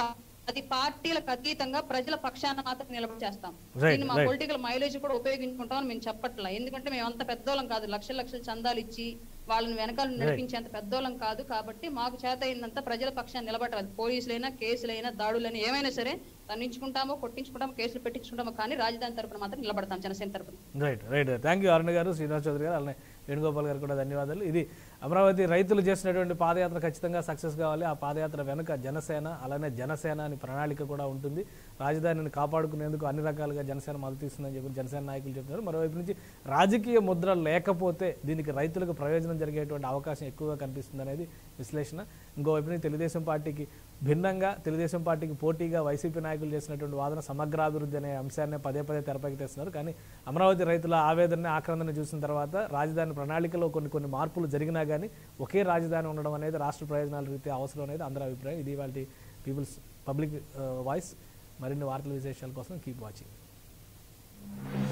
అది పార్టీలకు అతీతంగా ప్రజల పక్షాన మాత్రం నిలబడి చేస్తాం Right, దీన్ని మా right. పొలిటికల్ మైలేజ్ కూడా ఉపయోగించుకుంటామని మేము చెప్పట్లా ఎందుకంటే మేము అంత పెద్దోళ్ళం కాదు లక్షల లక్షల చందాలు ఇచ్చి వాళ్ళని వెనకాల నడిపించేంత పెద్దోళ్ళం కాదు కాబట్టి మాకు చేత అయినంత ప్రజల పక్షాన్ని నిలబడాలి పోలీసులైనా కేసులైనా దాడులైనా ఏమైనా సరే తన్నించుకుంటామో కొట్టించుకుంటామో కేసులు పెట్టించుకుంటామో కానీ రాజధాని తరపున మాత్రం నిలబడతాం జనసేన తరపున right right thank you Arun garu Srinivas Chowdary గారు అలానే వేణుగోపాల్ గారు కూడా ధన్యవాదాలు ఇది అమరావతి రైతులు చేసినటువంటి పాదయాత్ర ఖచ్చితంగా సక్సెస్ కావాలి ఆ పాదయాత్ర వెనుక జనసేన అలానే జనసేన అని ప్రణాళిక కూడా ఉంటుంది రాజధానిని కాపాడుకునేందుకు అన్ని రకాలుగా జనసేన మద్దతు ఇస్తుందని చెప్పి జనసేన నాయకులు చెప్తున్నారు మరోవైపు నుంచి రాజకీయ ముద్ర లేకపోతే దీనికి రైతులకు ప్రయోజనం జరిగేటువంటి అవకాశం ఎక్కువగా కనిపిస్తుంది అనేది విశ్లేషణ ఇంకోవైపు నుంచి తెలుగుదేశం పార్టీకి భిన్నంగా తెలుగుదేశం పార్టీకి పోటీగా వైసీపీ నాయకులు చేసినటువంటి వాదన సమగ్రాభివృద్ధి అనే అంశాన్ని పదే పదే తెరపైకి తెస్తున్నారు కానీ అమరావతి రైతుల ఆవేదన ఆక్రందన చూసిన తర్వాత రాజధాని ప్రణాళికలో కొన్ని కొన్ని మార్పులు జరిగినా కానీ ఒకే రాజధాని ఉండడం అనేది రాష్ట్ర ప్రయోజనాల రీత్యా అవసరం అనేది అందరి అభిప్రాయం ఇది వాళ్ళ పీపుల్స్ పబ్లిక్ వాయిస్ మరిన్ని వార్తల విశేషాల కోసం కీప్ వాచింగ్